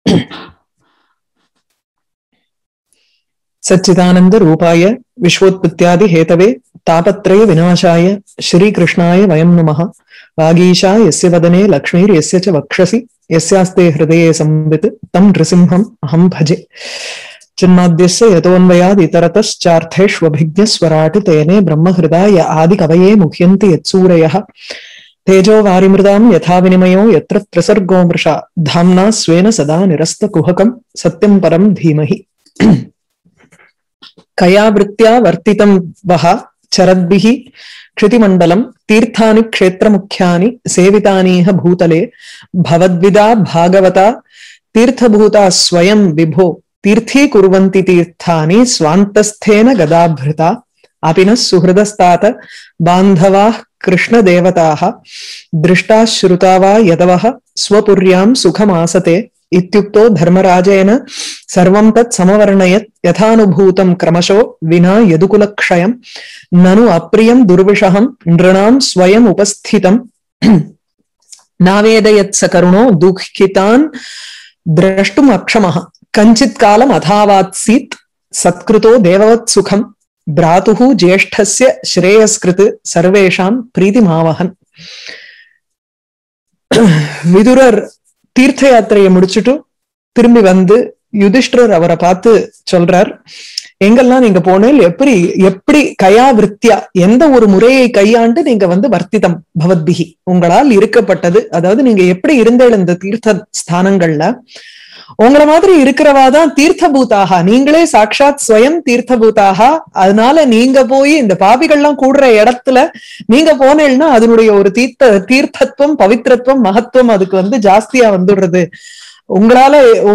सच्चिदानंद रूपाय विश्वोत्पत्त्यादि Hathaway तापत्रय विनाशाय श्रीकृष्णाय वयं नमः वागीशा यस्य वदने लक्ष्मीर्यस्य च वक्षसि यस्यास्ते हृदये संवित् तं नृसिंहम् अहं भजे चिन्माद्यस्य यतोऽन्वयाद् इतरतश्चार्थेष्वभिज्ञस्वराट् तेने ब्रह्महृदाय आदिकवये मुह्यन्ति यत्सूरयः तेजो वारिमृदां यथा विनिमयो यत्र त्रिसर्गो मृषा धाम्ना स्वेन सदा निरस्तकुहकं सत्यं परं धीमहि कया वृत्त्या वर्तितं वः चरद्भिः क्षितिमण्डलं तीर्थानि क्षेत्रमुख्यानि सेवितानीह भूतले भवद्विदा भागवता तीर्थभूता स्वयं विभो तीर्थीकुर्वन्ति तीर्थानि स्वान्तस्थेन गदाभृता अपि नः सुहृदस्तात बान्धवाः कृष्णदेवताः दृष्टाः श्रुता वा यदवः स्वपुर्यां सुखमासते इत्युक्तो धर्मराजेन सर्वं तत् समवर्णयत् यथानुभूतं क्रमशो विना यदुकुलक्षयम् ननु अप्रियं दुर्विषहं नृणां स्वयम् उपस्थितम् नावेदयत् स करुणो दुःखितान् द्रष्टुम् अक्षमः कञ्चित् कालम् अथावात्सीत् सत्कृतो देववत् सुखम् भ्रातुः ज्येष्ठस्य श्रेयस्कृत् सर्वेषां प्रीतिमावहन् விதுரர் தீர்த்த யாத்திரையை முடிச்சுட்டு திரும்பி வந்து யுதிஷ்டர் அவரை பார்த்து சொல்றார் எங்கெல்லாம் நீங்க போனேல் எப்படி எப்படி கயா விருத்தியா எந்த ஒரு முறையை கையாண்டு நீங்க வந்து வர்த்திதம் பவத்பிகி உங்களால் இருக்கப்பட்டது அதாவது நீங்க எப்படி இருந்தேள் இந்த தீர்த்த ஸ்தானங்கள்ல உங்கள மாதிரி இருக்கிறவாதான் தீர்த்த பூதாக நீங்களே சாட்சாத் ஸ்வயம் தீர்த்த பூதாக அதனால நீங்க போய் இந்த பாவிகள்லாம் கூடுற இடத்துல நீங்க போனேன்னா அதனுடைய ஒரு தீர்த்த தீர்த்தத்துவம் பவித்திரத்துவம் மகத்துவம் அதுக்கு வந்து ஜாஸ்தியா வந்துடுறது உங்களால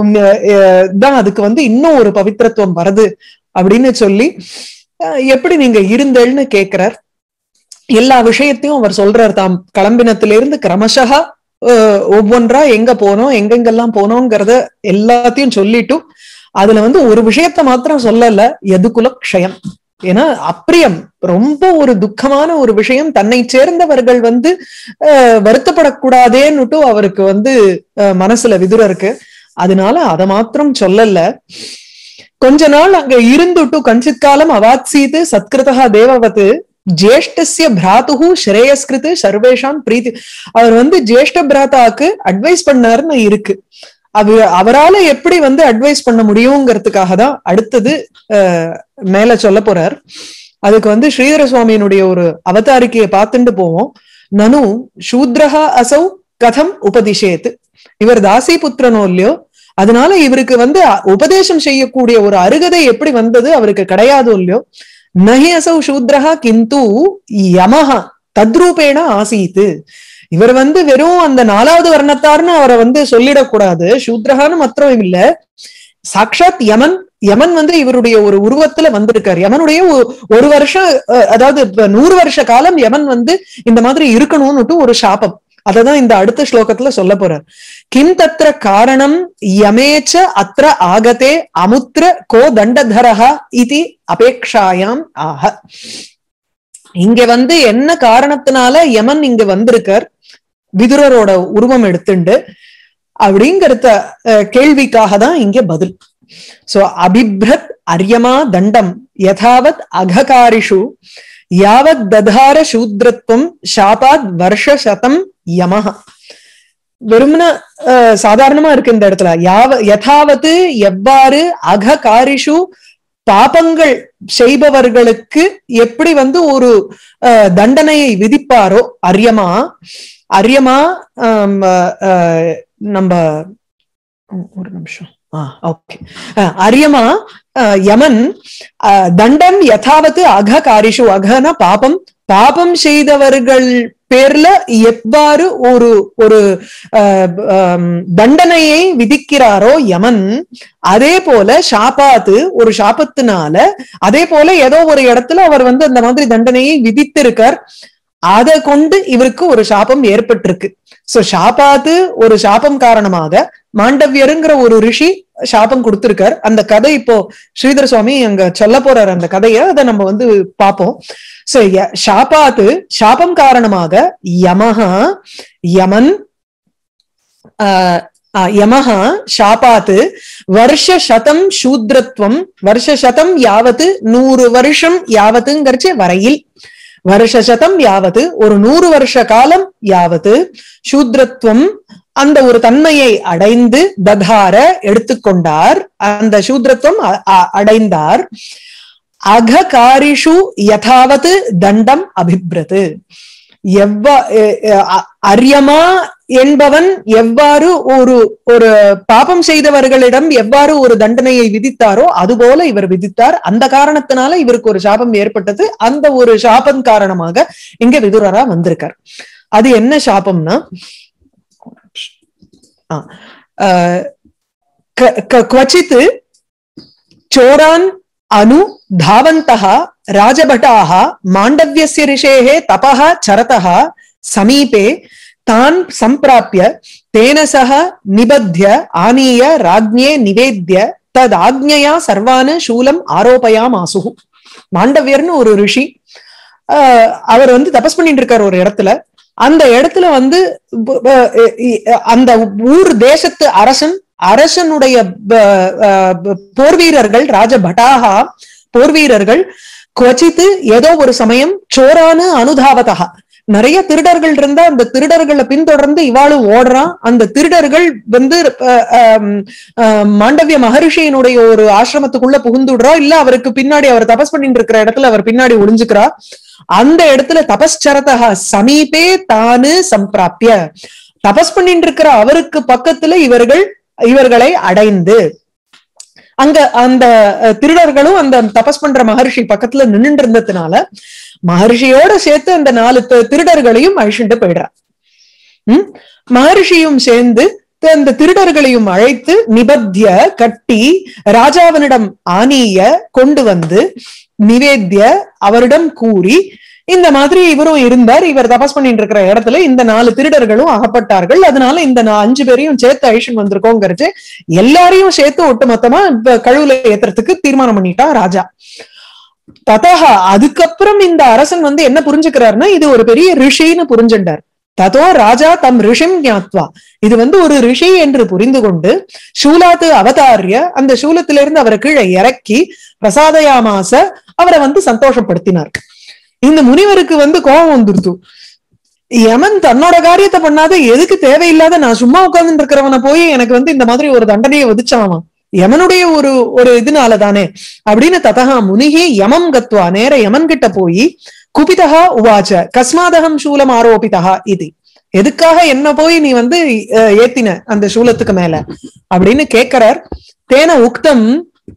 தான் அதுக்கு வந்து இன்னும் ஒரு பவித்திரத்துவம் வருது அப்படின்னு சொல்லி எப்படி நீங்க இருந்தேள்னு கேக்குறார் எல்லா விஷயத்தையும் அவர் சொல்றார் தாம் கிளம்பினத்திலிருந்து கிரமசகா ஒவ்வொன்றா எங்க போனோம் எங்கெங்கெல்லாம் போனோங்கிறத எல்லாத்தையும் சொல்லிட்டும் அதுல வந்து ஒரு விஷயத்த மாத்திரம் சொல்லல எதுக்குல க்ஷயம் ஏன்னா அப்பிரியம் ரொம்ப ஒரு துக்கமான ஒரு விஷயம் தன்னை சேர்ந்தவர்கள் வந்து வருத்தப்படக்கூடாதேன்னுட்டு அவருக்கு வந்து மனசுல விதுர இருக்கு அதனால அதை மாத்திரம் சொல்லல கொஞ்ச நாள் அங்க இருந்துட்டு கஞ்சித் காலம் அவாத்சீது சத்கிருதா தேவவத்து ஜேஷ்டசிய பிராத்துகு ஸ்ரேயஸ்கிருத்து சர்வேஷாம் பிரீத்தி அவர் வந்து ஜேஷ்ட பிராத்தாக்கு அட்வைஸ் பண்ணாருன்னு இருக்கு அவ அவரால எப்படி வந்து அட்வைஸ் பண்ண முடியுங்கிறதுக்காக தான் அடுத்தது மேல சொல்ல போறார் அதுக்கு வந்து ஸ்ரீதர சுவாமியினுடைய ஒரு அவதாரிக்கையை பார்த்துட்டு போவோம் நனு சூத்ரஹா அசௌ கதம் உபதிஷேத்து இவர் தாசி புத்திரனோ இல்லையோ அதனால இவருக்கு வந்து உபதேசம் செய்யக்கூடிய ஒரு அருகதை எப்படி வந்தது அவருக்கு கிடையாதோ இல்லையோ நஹி அசௌ சூத்ரஹா கிந்து யமஹா தத்ரூபேண ஆசீத்து இவர் வந்து வெறும் அந்த நாலாவது வர்ணத்தார்னு அவரை வந்து சொல்லிடக்கூடாது சூத்ரஹான்னு மாத்திரம் இல்ல சாக்ஷாத் யமன் யமன் வந்து இவருடைய ஒரு உருவத்துல வந்திருக்காரு யமனுடைய ஒரு வருஷம் அதாவது நூறு வருஷ காலம் யமன் வந்து இந்த மாதிரி இருக்கணும்னுட்டு ஒரு சாபம் அததான் இந்த அடுத்த ஸ்லோகத்துல சொல்ல போறார் கிம் தத்திர காரணம் யமேச்ச அத்திர ஆகதே அமுத்திர கோ தண்டதரஹா இது அபேக்ஷாயாம் ஆக இங்க வந்து என்ன காரணத்தினால யமன் இங்க வந்திருக்கார் விதுரரோட உருவம் எடுத்துண்டு அப்படிங்கிறத கேள்விக்காக தான் இங்க பதில் சோ அபிப்ரத் அரியமா தண்டம் யதாவத் அககாரிஷு யாவத் ததார சூத்ரத்வம் ஷாபாத் வருஷ சதம் யமஹ வெறும்னா சாதாரணமா இருக்கு இந்த இடத்துல யாவ யதாவது எவ்வாறு அககாரிஷு பாபங்கள் செய்பவர்களுக்கு எப்படி வந்து ஒரு தண்டனையை விதிப்பாரோ அரியமா அரியமா நம்ம ஒரு நிமிஷம் ஓகே அரியமா யமன் தண்டம் யதாவது அககாரிஷு அகன பாபம் பாபம் செய்தவர்கள் பேர்ல எவ்வாறு ஒரு ஒரு தண்டனையை விதிக்கிறாரோ யமன் அதே போல ஷாபாத்து ஒரு சாபத்தினால அதே போல ஏதோ ஒரு இடத்துல அவர் வந்து அந்த மாதிரி தண்டனையை விதித்திருக்கார் அதை கொண்டு இவருக்கு ஒரு சாபம் ஏற்பட்டிருக்கு சோ ஷாபாத்து ஒரு சாபம் காரணமாக மாண்டவியருங்கிற ஒரு ரிஷி சாபம் கொடுத்திருக்கார் அந்த கதை இப்போ ஸ்ரீதர சுவாமி அங்க சொல்ல போறாரு அந்த கதைய அதை நம்ம வந்து பார்ப்போம் சோ ஷாபாத்து சாபம் காரணமாக யமஹா யமன் யமஹ ஷாபாத்து வருஷ சதம் சூத்ரத்வம் வருஷ சதம் யாவத்து நூறு வருஷம் யாவத்துங்கிறச்சு வரையில் வருஷ சதம் யாவது ஒரு நூறு வருஷ காலம் யாவது சூத்ரத்வம் அந்த ஒரு தன்மையை அடைந்து ததார எடுத்துக்கொண்டார் அந்த சூத்ரத்துவம் அடைந்தார் அககாரிஷு யதாவது தண்டம் அபிப்ரது எவ்வா அரியமா என்பவன் எவ்வாறு ஒரு ஒரு பாபம் செய்தவர்களிடம் எவ்வாறு ஒரு தண்டனையை விதித்தாரோ அதுபோல இவர் விதித்தார் அந்த காரணத்தினால இவருக்கு ஒரு சாபம் ஏற்பட்டது அந்த ஒரு சாபம் காரணமாக இங்க விதுரரா வந்திருக்கார் அது என்ன சாபம்னா क्वचित् चोरान् अनु धावन्तः राजभटाः माण्डव्यस्य ऋषेः तपः चरतः समीपे तान् सम्प्राप्य तेन सह निबध्य आनीय राज्ञे निवेद्य तदाज्ञया सर्वान् शूலம் ஆரோபயாமாசுகு மாண்டவியர்னு ஒரு ரிஷி அவர் வந்து தபஸ் பண்ணிட்டு இருக்காரு ஒரு இடத்துல அந்த இடத்துல வந்து அந்த ஊர் தேசத்து அரசன் அரசனுடைய போர் வீரர்கள் ராஜ பட்டாகா போர் வீரர்கள் குவச்சித்து ஏதோ ஒரு சமயம் சோரானு அனுதாவதா நிறைய திருடர்கள் இருந்தா அந்த திருடர்களை பின்தொடர்ந்து இவாளும் ஓடுறான் அந்த திருடர்கள் வந்து மாண்டவிய மகரிஷியினுடைய ஒரு ஆசிரமத்துக்குள்ள புகுந்துடுறா இல்ல அவருக்கு பின்னாடி அவர் தபஸ் பண்ணிட்டு இருக்கிற இடத்துல அவர் பின்னாடி ஒளிஞ்சுக்கிறா அந்த இடத்துல தபஸ்சரதா சமீபே தானு சம்பிராப்பிய தபஸ் பண்ணிட்டு இருக்கிற அவருக்கு பக்கத்துல இவர்கள் இவர்களை அடைந்து அங்க அந்த திருடர்களும் அந்த தபஸ் பண்ற மகர்ஷி பக்கத்துல நின்று இருந்ததுனால மகர்ஷியோட சேர்த்து அந்த நாலு திருடர்களையும் அழிச்சுட்டு போயிடுறா உம் மகர்ஷியும் சேர்ந்து அந்த திருடர்களையும் அழைத்து நிபத்திய கட்டி ராஜாவனிடம் ஆணிய கொண்டு வந்து நிவேத்திய அவரிடம் கூறி இந்த மாதிரி இவரும் இருந்தார் இவர் தபஸ் பண்ணிட்டு இருக்கிற இடத்துல இந்த நாலு திருடர்களும் அகப்பட்டார்கள் அதனால இந்த அஞ்சு பேரையும் சேர்த்து ஐஷன் வந்திருக்கோங்கிறது எல்லாரையும் சேர்த்து ஒட்டுமொத்தமா கழுவுல ஏத்துறதுக்கு தீர்மானம் பண்ணிட்டான் ராஜா ததா அதுக்கப்புறம் இந்த அரசன் வந்து என்ன புரிஞ்சுக்கிறாருன்னா இது ஒரு பெரிய ரிஷின்னு புரிஞ்சுட்டார் ததோ ராஜா தம் ரிஷிம் ஞாத்வா இது வந்து ஒரு ரிஷி என்று புரிந்து கொண்டு சூலாத்து அவதாரிய அந்த சூலத்திலிருந்து அவரை கீழே இறக்கி பிரசாதயாமாச அவரை வந்து சந்தோஷப்படுத்தினார் இந்த முனிவருக்கு வந்து கோபம் வந்துருத்து யமன் தன்னோட காரியத்தை பண்ணாத எதுக்கு தேவையில்லாத நான் சும்மா உட்கார்ந்து இருக்கிறவனை போய் எனக்கு வந்து இந்த மாதிரி ஒரு தண்டனையை விதிச்சாமா யமனுடைய ஒரு ஒரு இதனால தானே அப்படின்னு ததகா முனிகி யமம் கத்வா நேர யமன் கிட்ட போய் குபிதகா உவாச்ச கஸ்மாதகம் சூலம் ஆரோபிதா இது எதுக்காக என்ன போய் நீ வந்து ஏத்தின அந்த சூலத்துக்கு மேல அப்படின்னு கேட்கிறார் தேன உக்தம்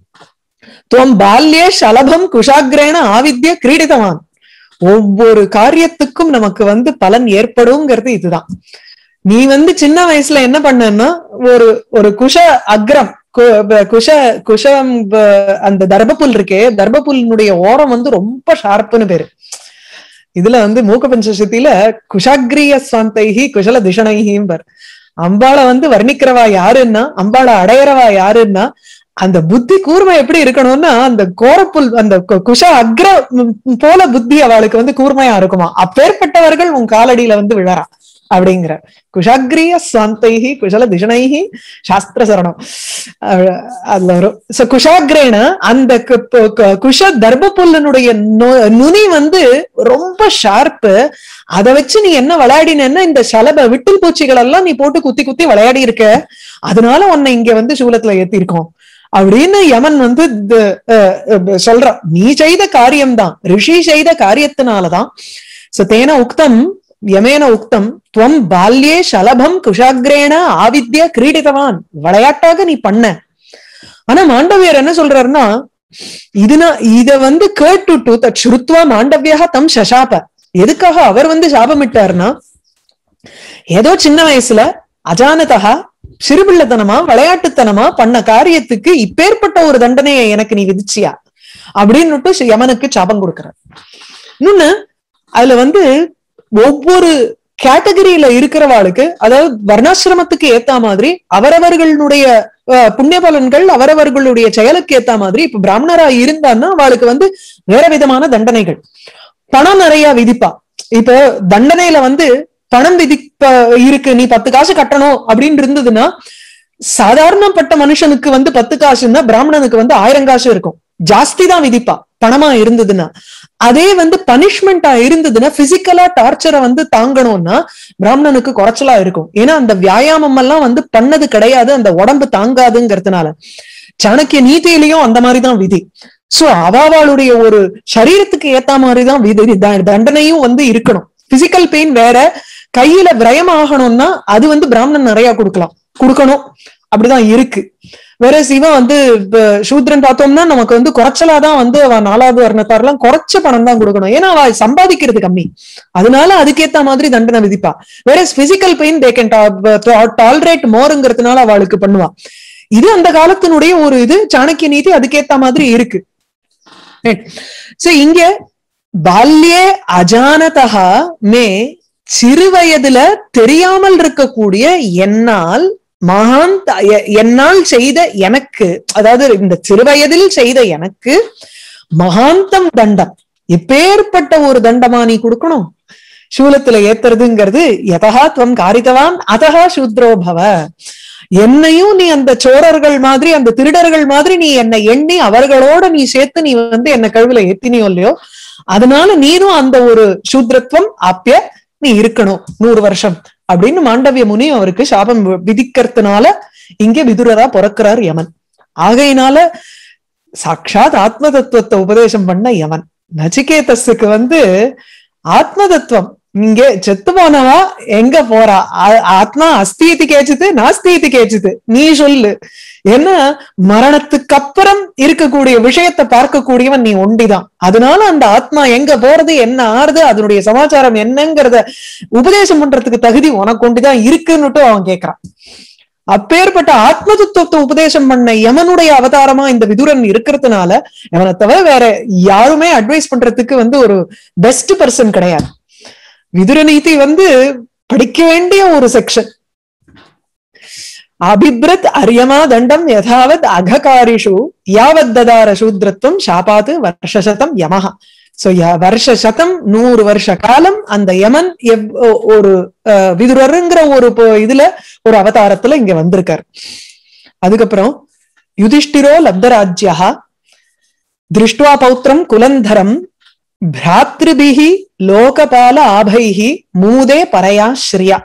துவம் பால்யே சலபம் குஷாகிரேன ஆவித்ய கிரீடிதவான் ஒவ்வொரு காரியத்துக்கும் நமக்கு வந்து பலன் ஏற்படுங்கிறது இதுதான் நீ வந்து சின்ன வயசுல என்ன பண்ணன்னா ஒரு ஒரு குஷ அக்ரம் குஷ குஷம் அந்த தர்பப்புல் இருக்கே தர்பப்புல்னுடைய ஓரம் வந்து ரொம்ப ஷார்ப்புன்னு பேரு இதுல வந்து மூக்க பஞ்சசத்தில குஷாகிரிய சாந்தைஹி குஷல திஷணைஹிம்பர் அம்பாளை வந்து வர்ணிக்கிறவா யாருன்னா அம்பாளை அடையறவா யாருன்னா அந்த புத்தி கூர்மை எப்படி இருக்கணும்னா அந்த கோரப்புல் அந்த குஷ அக்ர போல புத்தி அவளுக்கு வந்து கூர்மையா இருக்குமா அப்பேற்பட்டவர்கள் உன் காலடியில வந்து விழறா அப்படிங்கிற குஷாகிரிய சாந்தைஹி குஷல திஷணைஹி சாஸ்திர சரணம் அதுல வரும் சோ குஷாகிரேன அந்த குஷ தர்பப்புல்லனுடைய நுனி வந்து ரொம்ப ஷார்ப்பு அதை வச்சு நீ என்ன விளையாடினன்னா இந்த சலப விட்டில் பூச்சிகள் எல்லாம் நீ போட்டு குத்தி குத்தி விளையாடி இருக்க அதனால உன்னை இங்க வந்து சூலத்துல ஏத்திருக்கோம் அப்படின்னு யமன் வந்து சொல்றான் நீ செய்த காரியம்தான் ரிஷி செய்த காரியத்தினாலதான் சோ தேன உக்தம் யமேன உக்தம் துவம் பால்யே சலபம் குஷாகிரேன ஆவித்ய கிரீடிதவான் விளையாட்டாக நீ பண்ண ஆனா மாண்டவியர் என்ன சொல்றாருன்னா இதுனா இத வந்து கேட்டுட்டு தட் ஸ்ருத்வா மாண்டவியா தம் சசாப எதுக்காக அவர் வந்து சாபமிட்டாருன்னா ஏதோ சின்ன வயசுல அஜானதா சிறுபிள்ளைத்தனமா விளையாட்டுத்தனமா பண்ண காரியத்துக்கு இப்பேற்பட்ட ஒரு தண்டனையை எனக்கு நீ விதிச்சியா அப்படின்னு யமனுக்கு சாபம் கொடுக்கிறார் இன்னொன்னு அதுல வந்து ஒவ்வொரு கேட்டகரியில இருக்கிறவாளுக்கு அதாவது வர்ணாசிரமத்துக்கு ஏத்த மாதிரி அவரவர்களுடைய புண்ணிய பலன்கள் அவரவர்களுடைய செயலுக்கு ஏத்த மாதிரி இப்ப பிராமணரா இருந்தான்னா அவளுக்கு வந்து வேற விதமான தண்டனைகள் பணம் நிறைய விதிப்பா இப்ப தண்டனையில வந்து பணம் விதிப்ப இருக்கு நீ பத்து காசு கட்டணும் அப்படின்னு இருந்ததுன்னா சாதாரணப்பட்ட மனுஷனுக்கு வந்து பத்து காசுன்னா பிராமணனுக்கு வந்து ஆயிரம் காசு இருக்கும் ஜாஸ்தி தான் விதிப்பா பணமா இருந்ததுன்னா அதே வந்து பனிஷ்மெண்டா இருந்ததுன்னா பிசிக்கலா டார்ச்சரை வந்து தாங்கணும்னா பிராமணனுக்கு குறைச்சலா இருக்கும் ஏன்னா அந்த வியாயாமம் எல்லாம் வந்து பண்ணது கிடையாது அந்த உடம்பு தாங்காதுங்கிறதுனால சாணக்கிய நீதியிலையும் அந்த மாதிரிதான் விதி சோ அவாவாளுடைய ஒரு சரீரத்துக்கு ஏத்த மாதிரிதான் விதி த- தண்டனையும் வந்து இருக்கணும் பிசிக்கல் பெயின் வேற கையில விரயம் ஆகணும்னா அது வந்து பிராமணன் நிறைய கொடுக்கலாம் கொடுக்கணும் அப்படிதான் இருக்கு வேற சிவன் வந்து இப்ப சூத்ரன் பார்த்தோம்னா நமக்கு வந்து குறைச்சலாதான் வந்து அவ நாலாவது வர்ணத்தாரெல்லாம் குறைச்ச பணம் தான் கொடுக்கணும் ஏன்னா அவ சம்பாதிக்கிறது கம்மி அதனால அதுக்கேத்த மாதிரி தண்டனை விதிப்பா வேற physical pain they can tolerate மோருங்கிறதுனால அவளுக்கு பண்ணுவா இது அந்த காலத்தினுடைய ஒரு இது சாணக்கிய நீதி அதுக்கேத்த மாதிரி இருக்கு சோ இங்க பால்யே அஜானதா மே சிறு வயதுல தெரியாமல் இருக்கக்கூடிய என்னால் மகான் த- எ- என்னால் செய்த எனக்கு அதாவது இந்த சிறு வயதில் செய்த எனக்கு மகாந்தம் தண்டம் எப்பேற்பட்ட ஒரு தண்டமா நீ கொடுக்கணும் சூலத்துல ஏத்துறதுங்கிறது எதகா துவம் காரித்தவான் அதகா சூத்ரோ பவ என்னையும் நீ அந்த சோரர்கள் மாதிரி அந்த திருடர்கள் மாதிரி நீ என்னை எண்ணி அவர்களோட நீ சேர்த்து நீ வந்து என்ன கழுவுல ஏத்தினியோ இல்லையோ அதனால நீனும் அந்த ஒரு சூத்ரத்துவம் ஆப்பிய நீ இருக்கணும் நூறு வருஷம் அப்படின்னு மாண்டவிய முனி அவருக்கு சாபம் வி- விதிக்கிறதுனால இங்கே விதுரரா பிறக்கிறார் யமன் ஆகையினால சாட்சாத் ஆத்ம தத்துவத்தை உபதேசம் பண்ண யமன் நச்சிகேதஸுக்கு வந்து ஆத்ம தத்துவம் இங்க செத்து போனவா எங்க போறா ஆ- ஆத்மா அஸ்தீதி கேச்சுது நாஸ்தீதி கேச்சுது நீ சொல்லு ஏன்னா மரணத்துக்கு அப்புறம் இருக்கக்கூடிய விஷயத்தை பார்க்கக்கூடியவன் நீ ஒண்டிதான் அதனால அந்த ஆத்மா எங்க போறது என்ன ஆறுது அதனுடைய சமாச்சாரம் என்னங்கிறத உபதேசம் பண்றதுக்கு தகுதி உனக்கு ஒண்டிதான் இருக்குன்னுட்டு அவன் கேக்குறான் அப்பேற்பட்ட ஆத்ம தத்துவத்தை உபதேசம் பண்ண யமனுடைய அவதாரமா இந்த விதுரன் இருக்கிறதுனால யமனை தவிர வேற யாருமே அட்வைஸ் பண்றதுக்கு வந்து ஒரு பெஸ்ட் பர்சன் கிடையாது விதுர நீதி வந்து படிக்க வேண்டிய ஒரு செக்ஷன் அபிப்ரத் அரியமா தண்டம் யதாவத் அககாரிஷு யாவத் ததார சூத்ரத்துவம் சாபாத்து வருஷசதம் யமஹா சோ வருஷ சதம் நூறு வருஷ காலம் அந்த யமன் எவ்- ஒ- ஒரு அஹ், விதுரருங்கிற ஒரு பொ- இதுல ஒரு அவதாரத்துல இங்க வந்திருக்கார் அதுக்கப்புறம் யுதிஷ்டிரோ லப்தராஜ்யா திருஷ்டுவா பௌத்திரம் குலந்தரம் பிராத்ருபிஹி லோகபால ஆபைஹி மூதே பரையா ஸ்ரீயா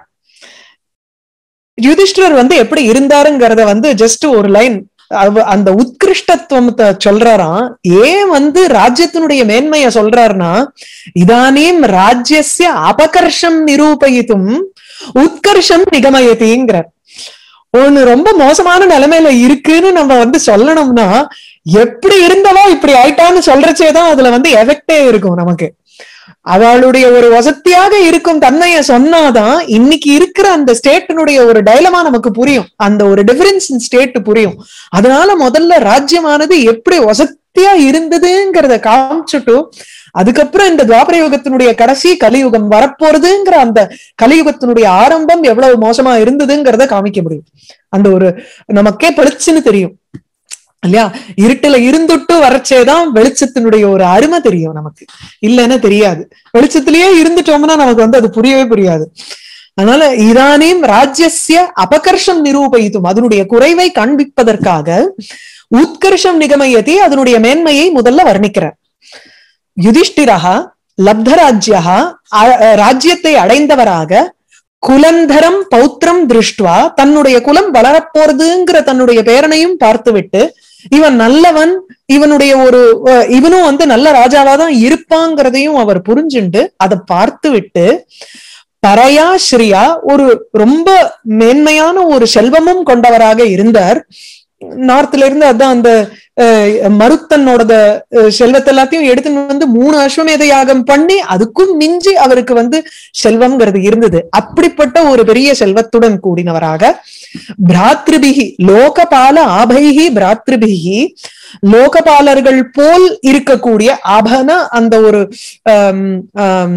யுதிஷ்டிரர் வந்து எப்படி இருந்தாருங்கிறத வந்து ஜஸ்ட் ஒரு லைன் அந்த உத்கிருஷ்டத்துவத்தை சொல்றாராம் ஏன் வந்து ராஜ்யத்தினுடைய மேன்மைய சொல்றாருன்னா இதானீம் ராஜ்யஸ்ய அபகர்ஷம் நிரூபயித்தும் உத்கர்ஷம் நிகமயதிங்கிறார் ஒண்ணு ரொம்ப மோசமான நிலைமையில இருக்குன்னு நம்ம வந்து சொல்லணும்னா எப்படி இருந்தவோ இப்படி ஆயிட்டான்னு சொல்றச்சேதான் அதுல வந்து எஃபெக்டே இருக்கும் நமக்கு அவளுடைய ஒரு வசதியாக இருக்கும் தன்மைய சொன்னாதான் இன்னைக்கு இருக்கிற அந்த ஸ்டேட்டினுடைய ஒரு டைலமா நமக்கு புரியும் அந்த ஒரு டிஃபரன்ஸ் இன் ஸ்டேட் புரியும் அதனால முதல்ல ராஜ்யமானது எப்படி வசதியா இருந்ததுங்கிறத காமிச்சுட்டு அதுக்கப்புறம் இந்த துவாபர யுகத்தினுடைய கடைசி கலியுகம் வரப்போறதுங்கிற அந்த கலியுகத்தினுடைய ஆரம்பம் எவ்வளவு மோசமா இருந்ததுங்கிறத காமிக்க முடியும் அந்த ஒரு நமக்கே பளிச்சுன்னு தெரியும் இல்லையா இருட்டுல இருந்துட்டு வரச்சேதான் வெளிச்சத்தினுடைய ஒரு அருமை தெரியும் நமக்கு இல்லைன்னா தெரியாது வெளிச்சத்திலேயே இருந்துட்டோம்னா நமக்கு வந்து அது புரியவே புரியாது அதனால இதானீம் ராஜ்யசிய அபகர்ஷம் நிரூபித்தும் அதனுடைய குறைவை காண்பிப்பதற்காக உத்கர்ஷம் நிகமயத்தி அதனுடைய மேன்மையை முதல்ல வர்ணிக்கிறார் யுதிஷ்டிரா லப்தராஜ்யா ராஜ்யத்தை அடைந்தவராக குலந்தரம் பௌத்திரம் திருஷ்டுவா தன்னுடைய குலம் வளரப்போறதுங்கிற தன்னுடைய பேரனையும் பார்த்துவிட்டு இவன் நல்லவன் இவனுடைய ஒரு அஹ், இவனும் வந்து நல்ல ராஜாவா தான் இருப்பாங்கிறதையும் அவர் புரிஞ்சுண்டு அதை பார்த்து விட்டு பரையா ஸ்ரீயா ஒரு ரொம்ப மேன்மையான ஒரு செல்வமும் கொண்டவராக இருந்தார் நார்த்ல இருந்து அதான் அந்த அஹ், மருத்தனோட அஹ், செல்வத்தை எல்லாத்தையும் எடுத்துன்னு வந்து மூணு அஸ்வமேத யாகம் பண்ணி அதுக்கும் மிஞ்சி அவருக்கு வந்து செல்வம்ங்கிறது இருந்தது அப்படிப்பட்ட ஒரு பெரிய செல்வத்துடன் கூடினவராக பிராத்ருபிகி லோகபால ஆபைகி பிராத்ருபிகி லோகபாலர்கள் போல் இருக்கக்கூடிய ஆபன அந்த ஒரு ஆம், ஆம்,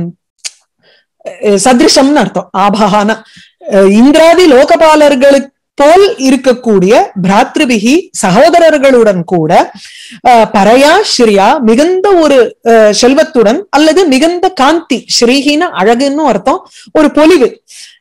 அஹ் சதிருஷம்னு அர்த்தம் ஆபகான அஹ் இந்திராதி லோகபாலர்களுக்கு போல் இருக்கக்கூடிய பிராத்ருபிகி சகோதரர்களுடன் கூட அஹ், பரையா ஸ்ரீயா மிகுந்த ஒரு அஹ், செல்வத்துடன் அல்லது மிகுந்த காந்தி ஸ்ரீஹின அழகுன்னு அர்த்தம் ஒரு பொலிவு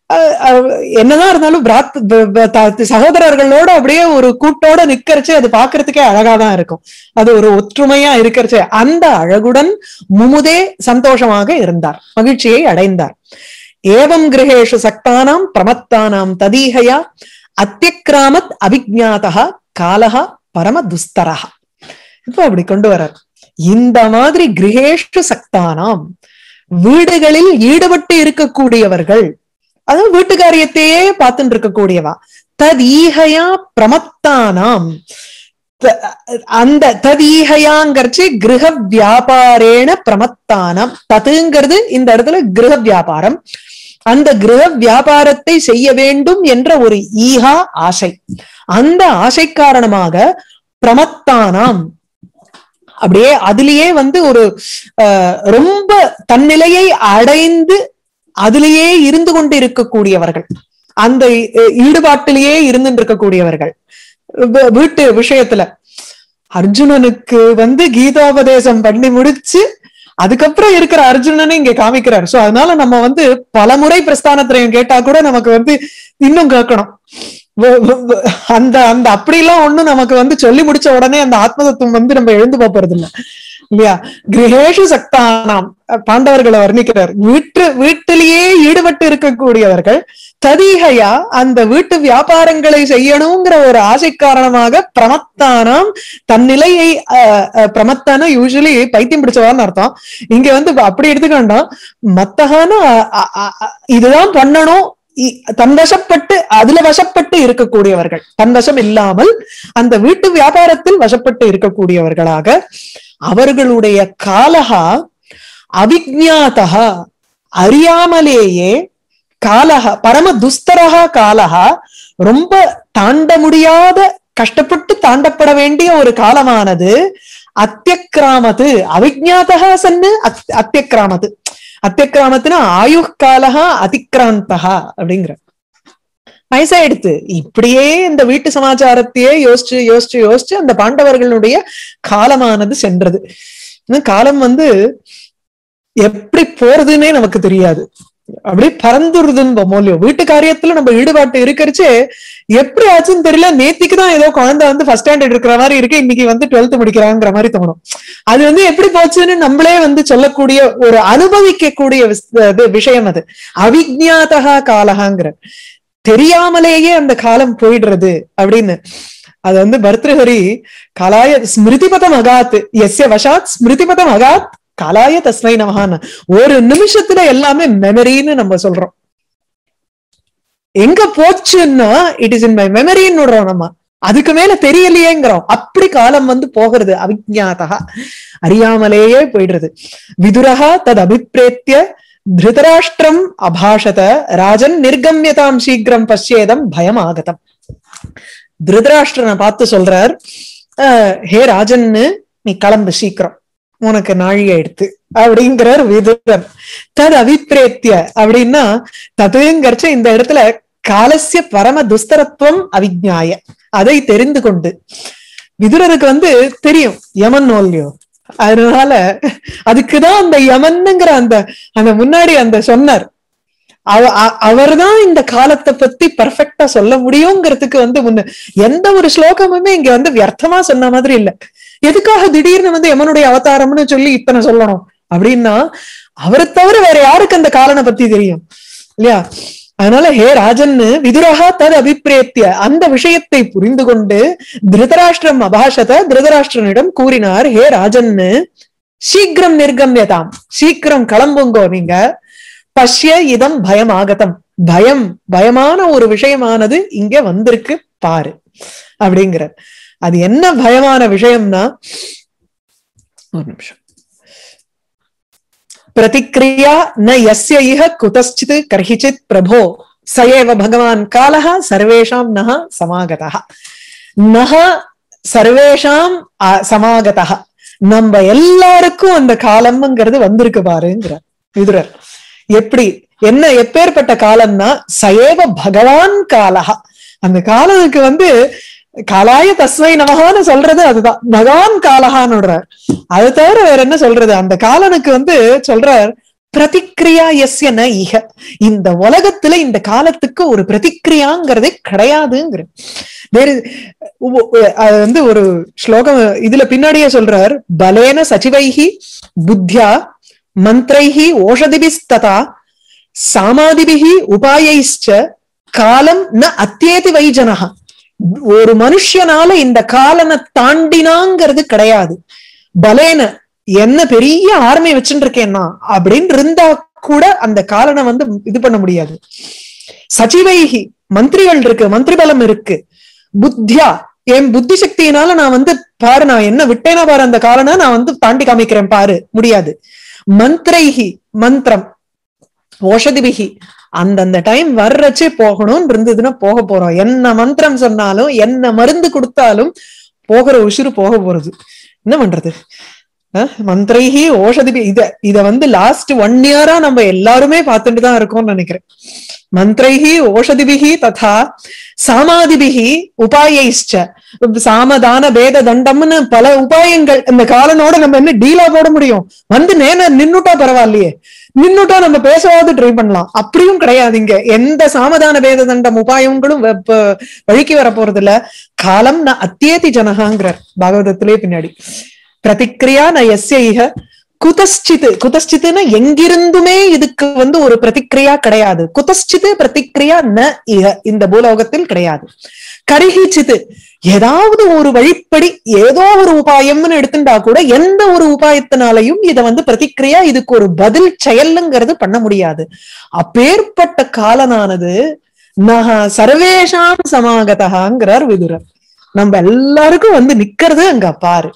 அஹ், அஹ், என்னதான் இருந்தாலும் பிராத் ப- ப- த- சகோதரர்களோட அப்படியே ஒரு கூட்டோட நிக்கிறச்சு அது பாக்குறதுக்கே அழகாதான் இருக்கும் அது ஒரு ஒற்றுமையா இருக்கிறச்சு அந்த அழகுடன் முமுதே சந்தோஷமாக இருந்தார் மகிழ்ச்சியை அடைந்தார் ஏவம் கிரகேஷு சக்தானாம் பிரமத்தானாம் ததீகையா அத்தியக்கிராமத் அபிஜாதா காலஹா பரம துஸ்தரஹா இப்ப அப்படி கொண்டு வர்றார் இந்த மாதிரி கிரகேஷு சக்தானாம் வீடுகளில் ஈடுபட்டு இருக்கக்கூடியவர்கள் அதாவது வீட்டு காரியத்தையே பார்த்துட்டு இருக்கக்கூடியவா ததீகையா பிரமத்தானாம் த- அந்த ததீகையாங்கிறச்சு கிரக வியாபாரேன பிரமத்தானம் ததுங்கிறது இந்த இடத்துல கிரக வியாபாரம் அந்த கிரக வியாபாரத்தை செய்ய வேண்டும் என்ற ஒரு ஈகா ஆசை அந்த ஆசை காரணமாக பிரமத்தானாம் அப்படியே அதிலேயே வந்து ஒரு அஹ், ரொம்ப தன்னிலையை அடைந்து அதிலேயே இருந்து கொண்டு இருக்கக்கூடியவர்கள் அந்த அஹ், ஈடுபாட்டிலேயே இருந்து இருக்கக்கூடியவர்கள் வீ- வீட்டு விஷயத்துல அர்ஜுனனுக்கு வந்து கீதோபதேசம் பண்ணி முடிச்சு அதுக்கப்புறம் இருக்கிற அர்ஜுனனை இங்க காமிக்கிறார் சோ அதனால நம்ம வந்து பலமுறை பிரஸ்தானத்திரையும் கேட்டா கூட நமக்கு வந்து இன்னும் கேட்கணும் வ- வ- வ- அந்த அந்த அப்படிலாம் ஒண்ணும் நமக்கு வந்து சொல்லி முடிச்ச உடனே அந்த ஆத்மதத்துவம் வந்து நம்ம எழுந்து போறது இல்ல இல்லையா கிரகேஷு சக்தானாம் பாண்டவர்களை வர்ணிக்கிறார் வீட்டு வீட்டிலேயே ஈடுபட்டு இருக்கக்கூடியவர்கள் ததிகையா அந்த வீட்டு வியாபாரங்களை செய்யணுங்கிற ஒரு ஆசை காரணமாக பிரமத்தானாம் தன்னிலையை அஹ், அஹ், பிரமத்தான யூஸ்வலி பைத்தியம் பிடிச்சவான்னு அர்த்தம் இங்க வந்து அப்படி எடுத்துக்கொண்டோம் மத்தகான அ- அ- அ- அ- இதுதான் பண்ணணும் இ- தன் வசப்பட்டு அதுல வசப்பட்டு இருக்கக்கூடியவர்கள் தன் வசம் இல்லாமல் அந்த வீட்டு வியாபாரத்தில் வசப்பட்டு இருக்கக்கூடியவர்களாக அவர்களுடைய காலகா அவிஜாத்தகா அறியாமலேயே காலஹ பரம துஸ்தரகா காலஹா ரொம்ப தாண்ட முடியாத கஷ்டப்பட்டு தாண்டப்பட வேண்டிய ஒரு காலமானது அத்தியக்கிராமத்து அவிஜாத்தகா சன்னு அத்- அத்தியக்கிராமத்து அத்தியக்கிராமத்துனா ஆயுஷ் காலஹா அதிக்ராந்தகா அப்படிங்கிற வயசாயிடுத்து இப்படியே இந்த வீட்டு சமாச்சாரத்தையே யோசிச்சு யோசிச்சு யோசிச்சு அந்த பாண்டவர்களுடைய காலமானது சென்றது இன்னும் காலம் வந்து எப்படி போறதுன்னே நமக்கு தெரியாது அப்படியே பறந்துருதுன்னு மோலியோ வீட்டு காரியத்துல நம்ம ஈடுபாட்டு இருக்கிறச்சே எப்படி ஆச்சுன்னு தெரியல நேத்திக்கு தான் ஏதோ குழந்தை வந்து ஃபர்ஸ்ட் ஸ்டாண்டர்ட் இருக்கிற மாதிரி இருக்கு இன்னைக்கு வந்து டுவெல்த் முடிக்கிறாங்கிற மாதிரி தோணும் அது வந்து எப்படி போச்சுன்னு நம்மளே வந்து சொல்லக்கூடிய ஒரு அனுபவிக்கக்கூடிய விஸ்- இது விஷயம் அது அவிஜாதகா காலகாங்கிற தெரியாமலேயே அந்த காலம் போயிடுறது அப்படின்னு அது வந்து பர்திருஹரி கலாய ஸ்மிருதிபதம் அகாத் எஸ்ய வசாத் ஸ்மிருதிபதம் அகாத் கலாய தஸ்மை நமகான்னு ஒரு நிமிஷத்துல எல்லாமே மெமரின்னு நம்ம சொல்றோம் எங்க போச்சுன்னா இட் இஸ் இன் மை மெமரின்னு விடுறோம் நம்ம அதுக்கு மேல தெரியலையேங்கிறோம் அப்படி காலம் வந்து போகிறது அவிஜாதகா அறியாமலேயே போயிடுறது விதுரகா தது அபிப்பிரேத்திய திருதராஷ்டிரம் அபாஷத ராஜன் நிர்கம்யதாம் சீக்கிரம் பசியேதம் பயம் ஆகதம் திருதராஷ்டிரனை பார்த்து சொல்றார் "அஹ், ஹே ராஜன்னு நீ கிளம்பு சீக்கிரம் உனக்கு நாழிகை எடுத்து அப்படிங்கிறார் விதுரன் தது அபிப்பிரேத்திய அப்படின்னா ததுங்கிறச்ச இந்த இடத்துல காலசிய பரம துஸ்தரத்துவம் அவிஜ்ஞாய அதை தெரிந்து கொண்டு விதுரருக்கு வந்து தெரியும் யமன் ஓல்லியோ அதனால அதுக்குதான் அந்த யமன்னுங்கிற அந்த அந்த முன்னாடி அந்த சொன்னார் அவ- அவர்தான் இந்த காலத்தை பத்தி பர்ஃபெக்டா சொல்ல முடியுங்கிறதுக்கு வந்து முன்ன எந்த ஒரு ஸ்லோகமுமே இங்க வந்து வியர்த்தமா சொன்ன மாதிரி இல்ல எதுக்காக திடீர்னு வந்து யமனுடைய அவதாரம்னு சொல்லி இத்தனை சொல்லணும் அப்படின்னா அவரை தவிர வேற யாருக்கு அந்த காலனை பத்தி தெரியும் இல்லையா அதனால ஹே ராஜன்னு விதுரகா தது அபிப்பிரேத்திய அந்த விஷயத்தை புரிந்து கொண்டு திருதராஷ்டிரம் அபாஷத திருதராஷ்டிரனிடம் கூறினார் ஹே ராஜன்னு சீக்கிரம் நிர்கம்யதாம் சீக்கிரம் கிளம்புங்கோ நீங்க பஷ்ய இதம் பயம் ஆகதம் பயம் பயமான ஒரு விஷயமானது இங்க வந்திருக்கு பாரு அப்படிங்கிற அது என்ன பயமான விஷயம்னா ஒரு நிமிஷம் பிரதிக்ரியா ந யஸ்ய இஹ குதஸ்சித் கர்ஹிச்சித் பிரபோ சயேவ பகவான் காலஹ சர்வேஷாம் நஹ சமாகதः நஹ சர்வேஷாம் அ- சமாகதः நம்ம எல்லாருக்கும் அந்த காலம்ங்கிறது வந்திருக்கு பாருங்கிற விதுரர் எப்படி என்ன எப்பேற்பட்ட காலம்னா சயேவ பகவான் காலஹா அந்த காலத்துக்கு வந்து காலாய தஸ்மை நமகான்னு சொல்றது அதுதான் பகவான் காலஹான்னு விடுறார் அது தவிர வேற என்ன சொல்றது அந்த காலனுக்கு வந்து சொல்றார் பிரதிக்ரியா எஸ்ய ந இக இந்த உலகத்துல இந்த காலத்துக்கு ஒரு பிரதிக்ரியாங்கிறதே கிடையாதுங்கிற வேறு உ- உ- அது வந்து ஒரு ஸ்லோகம் இதுல பின்னாடியே சொல்றார் பலேன சச்சிவைஹி புத்தியா மந்திரைஹி ஓஷதிபிஸ்ததா சாமாதிபிகி உபாயைச்ச காலம் ந அத்தியேதி வைஜனஹா ஒரு மனுஷனால இந்த காலனை தாண்டினாங்கிறது கிடையாது பலேன என்ன பெரிய ஆர்மி வச்சுட்டு இருக்கேன்னா அப்படின்னு இருந்தா கூட அந்த காலனை வந்து இது பண்ண முடியாது சச்சிவைகி மந்திரிகள் இருக்கு மந்திரி பலம் இருக்கு புத்தியா என் புத்தி சக்தியினால நான் வந்து பாரு நான் என்ன விட்டேனா பாரு அந்த காலனை நான் வந்து தாண்டி காமிக்கிறேன் பாரு முடியாது மந்திரைஹி மந்திரம் ஓஷதிபிகி அந்தந்த டைம் வர்றச்சே போகணும்னு இருந்ததுன்னா போக போறோம் என்ன மந்திரம் சொன்னாலும் என்ன மருந்து கொடுத்தாலும் போகிற உசுறு போக போறது என்ன பண்றது அஹ், மந்திரைஹி ஓஷதிபி இத இத வந்து லாஸ்ட் ஒன் இயரா நம்ம எல்லாருமே பார்த்துட்டு தான் இருக்கோம்னு நினைக்கிறேன் மந்திரைஹி ஓஷதிபிகி ததா சாமாதிபிகி உபாயைச்ச சாமதான பேத தண்டம்னு பல உபாயங்கள் இந்த காலனோட நம்ம என்ன டீலா போட முடியும் வந்து நேன நின்னுட்டா பரவாயில்லையே நின்னுட்டா நம்ம பேசவாது ட்ரை பண்ணலாம் அப்படியும் கிடையாது இங்க எந்த சாமதான பேத தண்டம் உபாயங்களும் வ- ப- வழிக்கு வர போறது இல்ல காலம் ந அத்தியேதி ஜனகாங்கிறார் பாகவதத்திலே பின்னாடி பிரதிக்ரியா ந எஸ்ய இக குதஸ்சித் குதஸ்சித்துனா எங்கிருந்துமே இதுக்கு வந்து ஒரு பிரதிக்ரியா கிடையாது குதஸ்சித்து பிரதிக்ரியா ந இக இந்த பூலோகத்தில் கிடையாது கரிகிச்சித்து ஏதாவது ஒரு வழிப்படி ஏதோ ஒரு உபாயம்னு எடுத்துட்டா கூட எந்த ஒரு உபாயத்தினாலையும் இத வந்து பிரதிக்ரியா இதுக்கு ஒரு பதில் செயலுங்கிறது பண்ண முடியாது அப்பேற்பட்ட காலனானது நக சர்வேஷாம் சமாகதகாங்கிறார் விதுரர் நம்ம எல்லாருக்கும் வந்து நிக்கிறது அங்க பாரு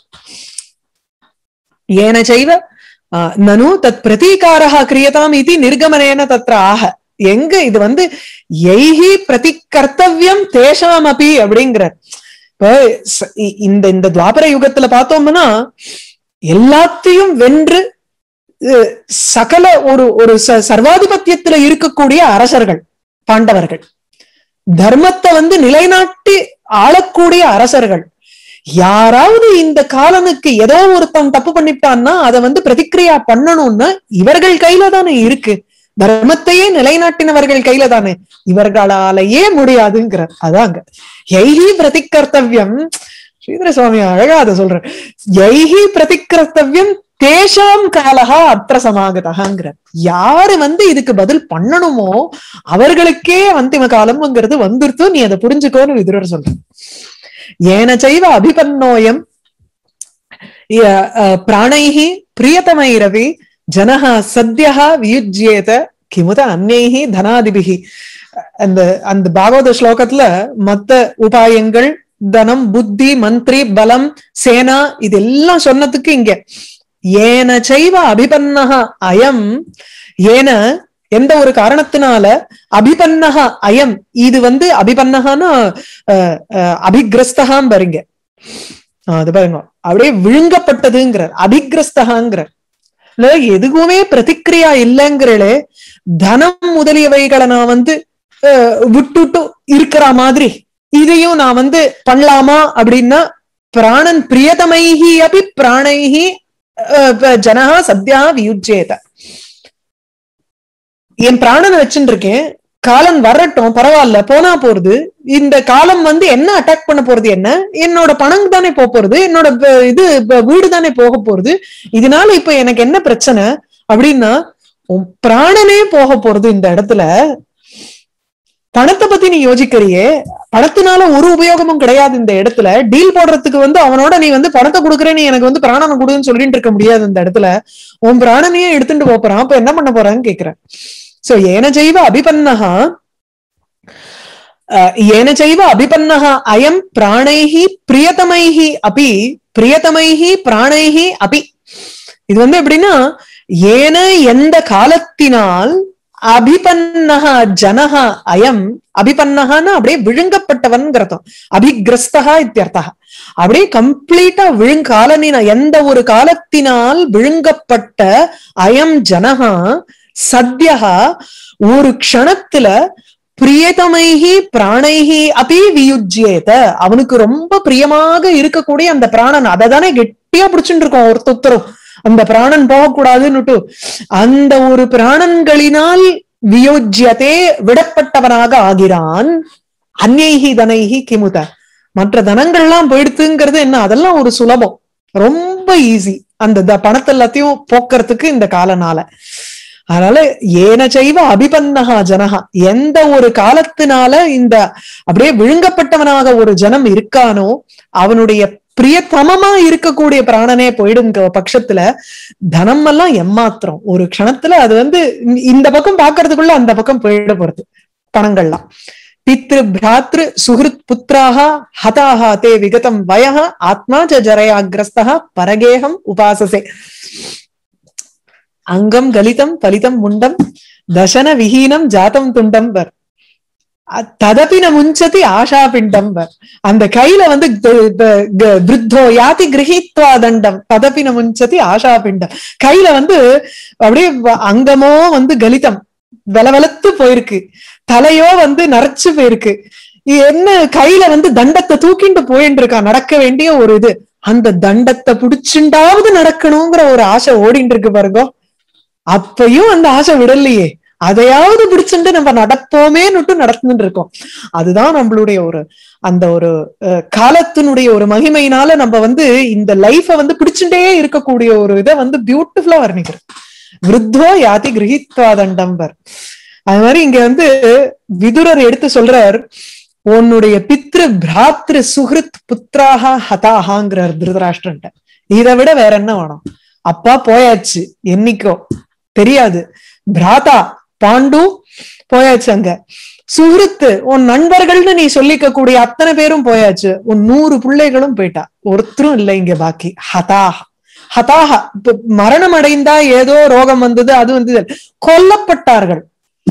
ஏன செய்வ ஆ, நனு தத் பிரதீகாரா கிரியதாம் இது நிர்கமனேன தத்ர ஆக எங்க இது வந்து எய்ஹி பிரதி கர்த்தவியம் தேஷாம் அபி அப்படிங்கிறார் இப்ப ச- இ- இந்த இந்த துவாபர யுகத்துல பார்த்தோம்னா எல்லாத்தையும் வென்று அஹ், சகல ஒரு ஒரு ச- சர்வாதிபத்தியத்துல இருக்கக்கூடிய அரசர்கள் பாண்டவர்கள் தர்மத்தை வந்து நிலைநாட்டி ஆளக்கூடிய அரசர்கள் யாராவது இந்த காலனுக்கு ஏதோ ஒருத்தன் தப்பு பண்ணிட்டான்னா அதை வந்து பிரதிக்கிரியா பண்ணணும்னா இவர்கள் கையில தானே இருக்கு தர்மத்தையே நிலைநாட்டினவர்கள் கையில தானே இவர்களாலேயே முடியாதுங்கிறார் அதாங்க எய்ஹி பிரதிகர்த்தவியம் ஸ்ரீதர சுவாமி அழகா அதை சொல்ற எய்ஹி பிரதிகர்த்தவியம் தேஷாம் காலகா அத்திர சமாகதகாங்கிறார் யாரு வந்து இதுக்கு பதில் பண்ணணுமோ அவர்களுக்கே அந்திம காலம்ங்கிறது வந்துருத்து நீ அதை புரிஞ்சுக்கோன்னு விதுரர் சொல்ற ஏன செய்வ அபிபன்னோயம் ய- அஹ், பிராணைஹி பிரியதமைரவி ஜனஹ சத்யஹ வியுஜ்யேத கிமுத அந்நைஹி தனாதிபிகி அந்த அந்த பாகவத ஸ்லோகத்துல மத்த உபாயங்கள் தனம் புத்தி மந்திரி பலம் சேனா இதெல்லாம் சொன்னதுக்கு இங்க ஏன செய்வ அபிபன்னஹ அயம் ஏன எந்த ஒரு காரணத்தினால அபிபன்னஹ அயம் இது வந்து அபிபன்னஹான்னா அஹ், அஹ், அபிகிரஸ்தகாம் பாருங்க ஆஹ் அது பாருங்க அப்படியே விழுங்கப்பட்டதுங்கிறார் அபிகிரஸ்தகாங்கிறார் இல்ல எதுக்குமே பிரதிக்கிரியா இல்லைங்கிறளே தனம் முதலியவைகளை நான் வந்து அஹ், விட்டுட்டு இருக்கிற மாதிரி இதையும் நான் வந்து பண்ணலாமா அப்படின்னா பிராணன் பிரியதமைஹி அபி பிராணைஹி அஹ், ப- ஜனஹா சத்யா வியுஜ்யேத என் பிராணனை வச்சுட்டு இருக்கேன் காலம் வரட்டும் பரவாயில்ல போனா போறது இந்த காலம் வந்து என்ன அட்டாக் பண்ண போறது என்ன என்னோட பணம் தானே போக போறது என்னோட ப- இது ப- வீடு தானே போக போறது இதனால இப்ப எனக்கு என்ன பிரச்சனை அப்படின்னா உன் பிராணனே போக போறது இந்த இடத்துல பணத்தை பத்தி நீ யோசிக்கிறியே பணத்தினால ஒரு உபயோகமும் கிடையாது இந்த இடத்துல டீல் போடுறதுக்கு வந்து அவனோட நீ வந்து பணத்தை கொடுக்குற நீ எனக்கு வந்து பிராணனை கொடுன்னு சொல்லிட்டு இருக்க முடியாது இந்த இடத்துல உன் பிராணனையே எடுத்துட்டு போப் போறான் அப்ப என்ன பண்ண போறான்னு கேக்குறேன் சோ ஏன ஜெய்வ அபிபன்னஹா அஹ், ஏன ஜெய்வ அபிபன்னஹா அயம் பிராணைஹி பிரியதமைஹி அபி பிரியதமைஹி பிராணைஹி அபி இது வந்து எப்படின்னா ஏன எந்த காலத்தினால் அபிபன்னஹா ஜனஹா அயம் அபிபன்னஹான்னா அப்படியே விழுங்கப்பட்டவன்கிறதும் அபிகிரஸ்தகா இத்தியர்த்தா அப்படியே கம்ப்ளீட்டா விழுங்காலனின எந்த ஒரு காலத்தினால் விழுங்கப்பட்ட அயம் ஜனஹா சத்யஹா ஒரு க்ஷணத்துல பிரியதமைஹி பிராணைஹி அபி வியுஜ்யேத அவனுக்கு ரொம்ப பிரியமாக இருக்கக்கூடிய அந்த பிராணன் அதை தானே கெட்டியா பிடிச்சுட்டு இருக்கோம் ஒருத்தொத்தரும் அந்த பிராணன் போகக்கூடாதுன்னுட்டு அந்த ஒரு பிராணன்களினால் வியோஜ்யதே விடப்பட்டவனாக ஆகிறான் அந்நைஹி தனைஹி கிமுத மற்ற தனங்கள்லாம் போயிடுத்துங்கிறது என்ன அதெல்லாம் ஒரு சுலபம் ரொம்ப ஈஸி அந்த த- பணத்தை எல்லாத்தையும் போக்குறதுக்கு இந்த காலனால அதனால ஏன செய்வ அபிபன்னகா ஜனகா எந்த ஒரு காலத்தினால இந்த அப்படியே விழுங்கப்பட்டவனாக ஒரு ஜனம் இருக்கானோ அவனுடைய பிரியத்தமமா இருக்கக்கூடிய பிராணனே போயிடும் பட்சத்துல தனம் எல்லாம் எம்மாத்திரம் ஒரு க்ஷணத்துல அது வந்து இந்த- இந்த பக்கம் பாக்குறதுக்குள்ள அந்த பக்கம் போயிட போறது பணங்கள்லாம் பித்ரு பிராத்ரு சுஹிருத் புத்திராக ஹதாக தே விகதம் வயः ஆத்மா ச ஜரயாகிரஸ்தः பரகேகம் உபாசசே அங்கம் கலிதம் பலிதம் முண்டம் தசன விஹீனம் ஜாதம் துண்டம் வர் அ- ததபி ந முஞ்சதி ஆஷா பிண்டம் வர் அந்த கையில வந்து க- க- க- விருத்தோ யாதி கிரகித்வா தண்டம் ததபி ந முஞ்சதி ஆஷா பிண்டம் கையில வந்து அப்படியே வ- அங்கமோ வந்து கலிதம் வெலவெலத்து போயிருக்கு தலையோ வந்து நரைச்சு போயிருக்கு இது என்ன கையில வந்து தண்டத்தை தூக்கிட்டு போயிட்டு இருக்கா நடக்க வேண்டிய ஒரு இது அந்த தண்டத்தை புடிச்சுண்டாவது நடக்கணுங்கிற ஒரு ஆசை ஓடிட்டு இருக்கு பாருங்க அப்பயும் அந்த ஆசை விடலையே அதையாவது பிடிச்சுட்டு நம்ம நடப்போமேன்னுட்டு நடந்துட்டு இருக்கோம் அதுதான் நம்மளுடைய ஒரு அந்த ஒரு அஹ், காலத்தினுடைய ஒரு மகிமையினால நம்ம வந்து இந்த லைஃப வந்து பிடிச்சுட்டே இருக்கக்கூடிய ஒரு இதை வந்து பியூட்டிஃபுல்லா வர்ணிக்கிறோம் விருத்தோ யாதி கிரகித்வா தண்டம்பர் அது மாதிரி இங்க வந்து விதுரர் எடுத்து சொல்றார் உன்னுடைய பித்ரு பிராத்ரு சுஹிருத் புத்திராக ஹதாகாங்கிறார் திருதராஷ்டிரன்ட்ட இதை விட வேற என்ன வேணும் அப்பா போயாச்சு என்னைக்கோ தெரியாது பிராதா பாண்டு போயாச்சு அங்க சுஹிருத்து உன் நண்பர்கள்னு நீ சொல்லிக்க கூடிய அத்தனை பேரும் போயாச்சு உன் நூறு பிள்ளைகளும் போயிட்டா ஒருத்தரும் இல்லை இங்க பாக்கி ஹதாஹா ஹதாஹா இப்ப மரணம் அடைந்தா ஏதோ ரோகம் வந்தது அது வந்தது கொல்லப்பட்டார்கள்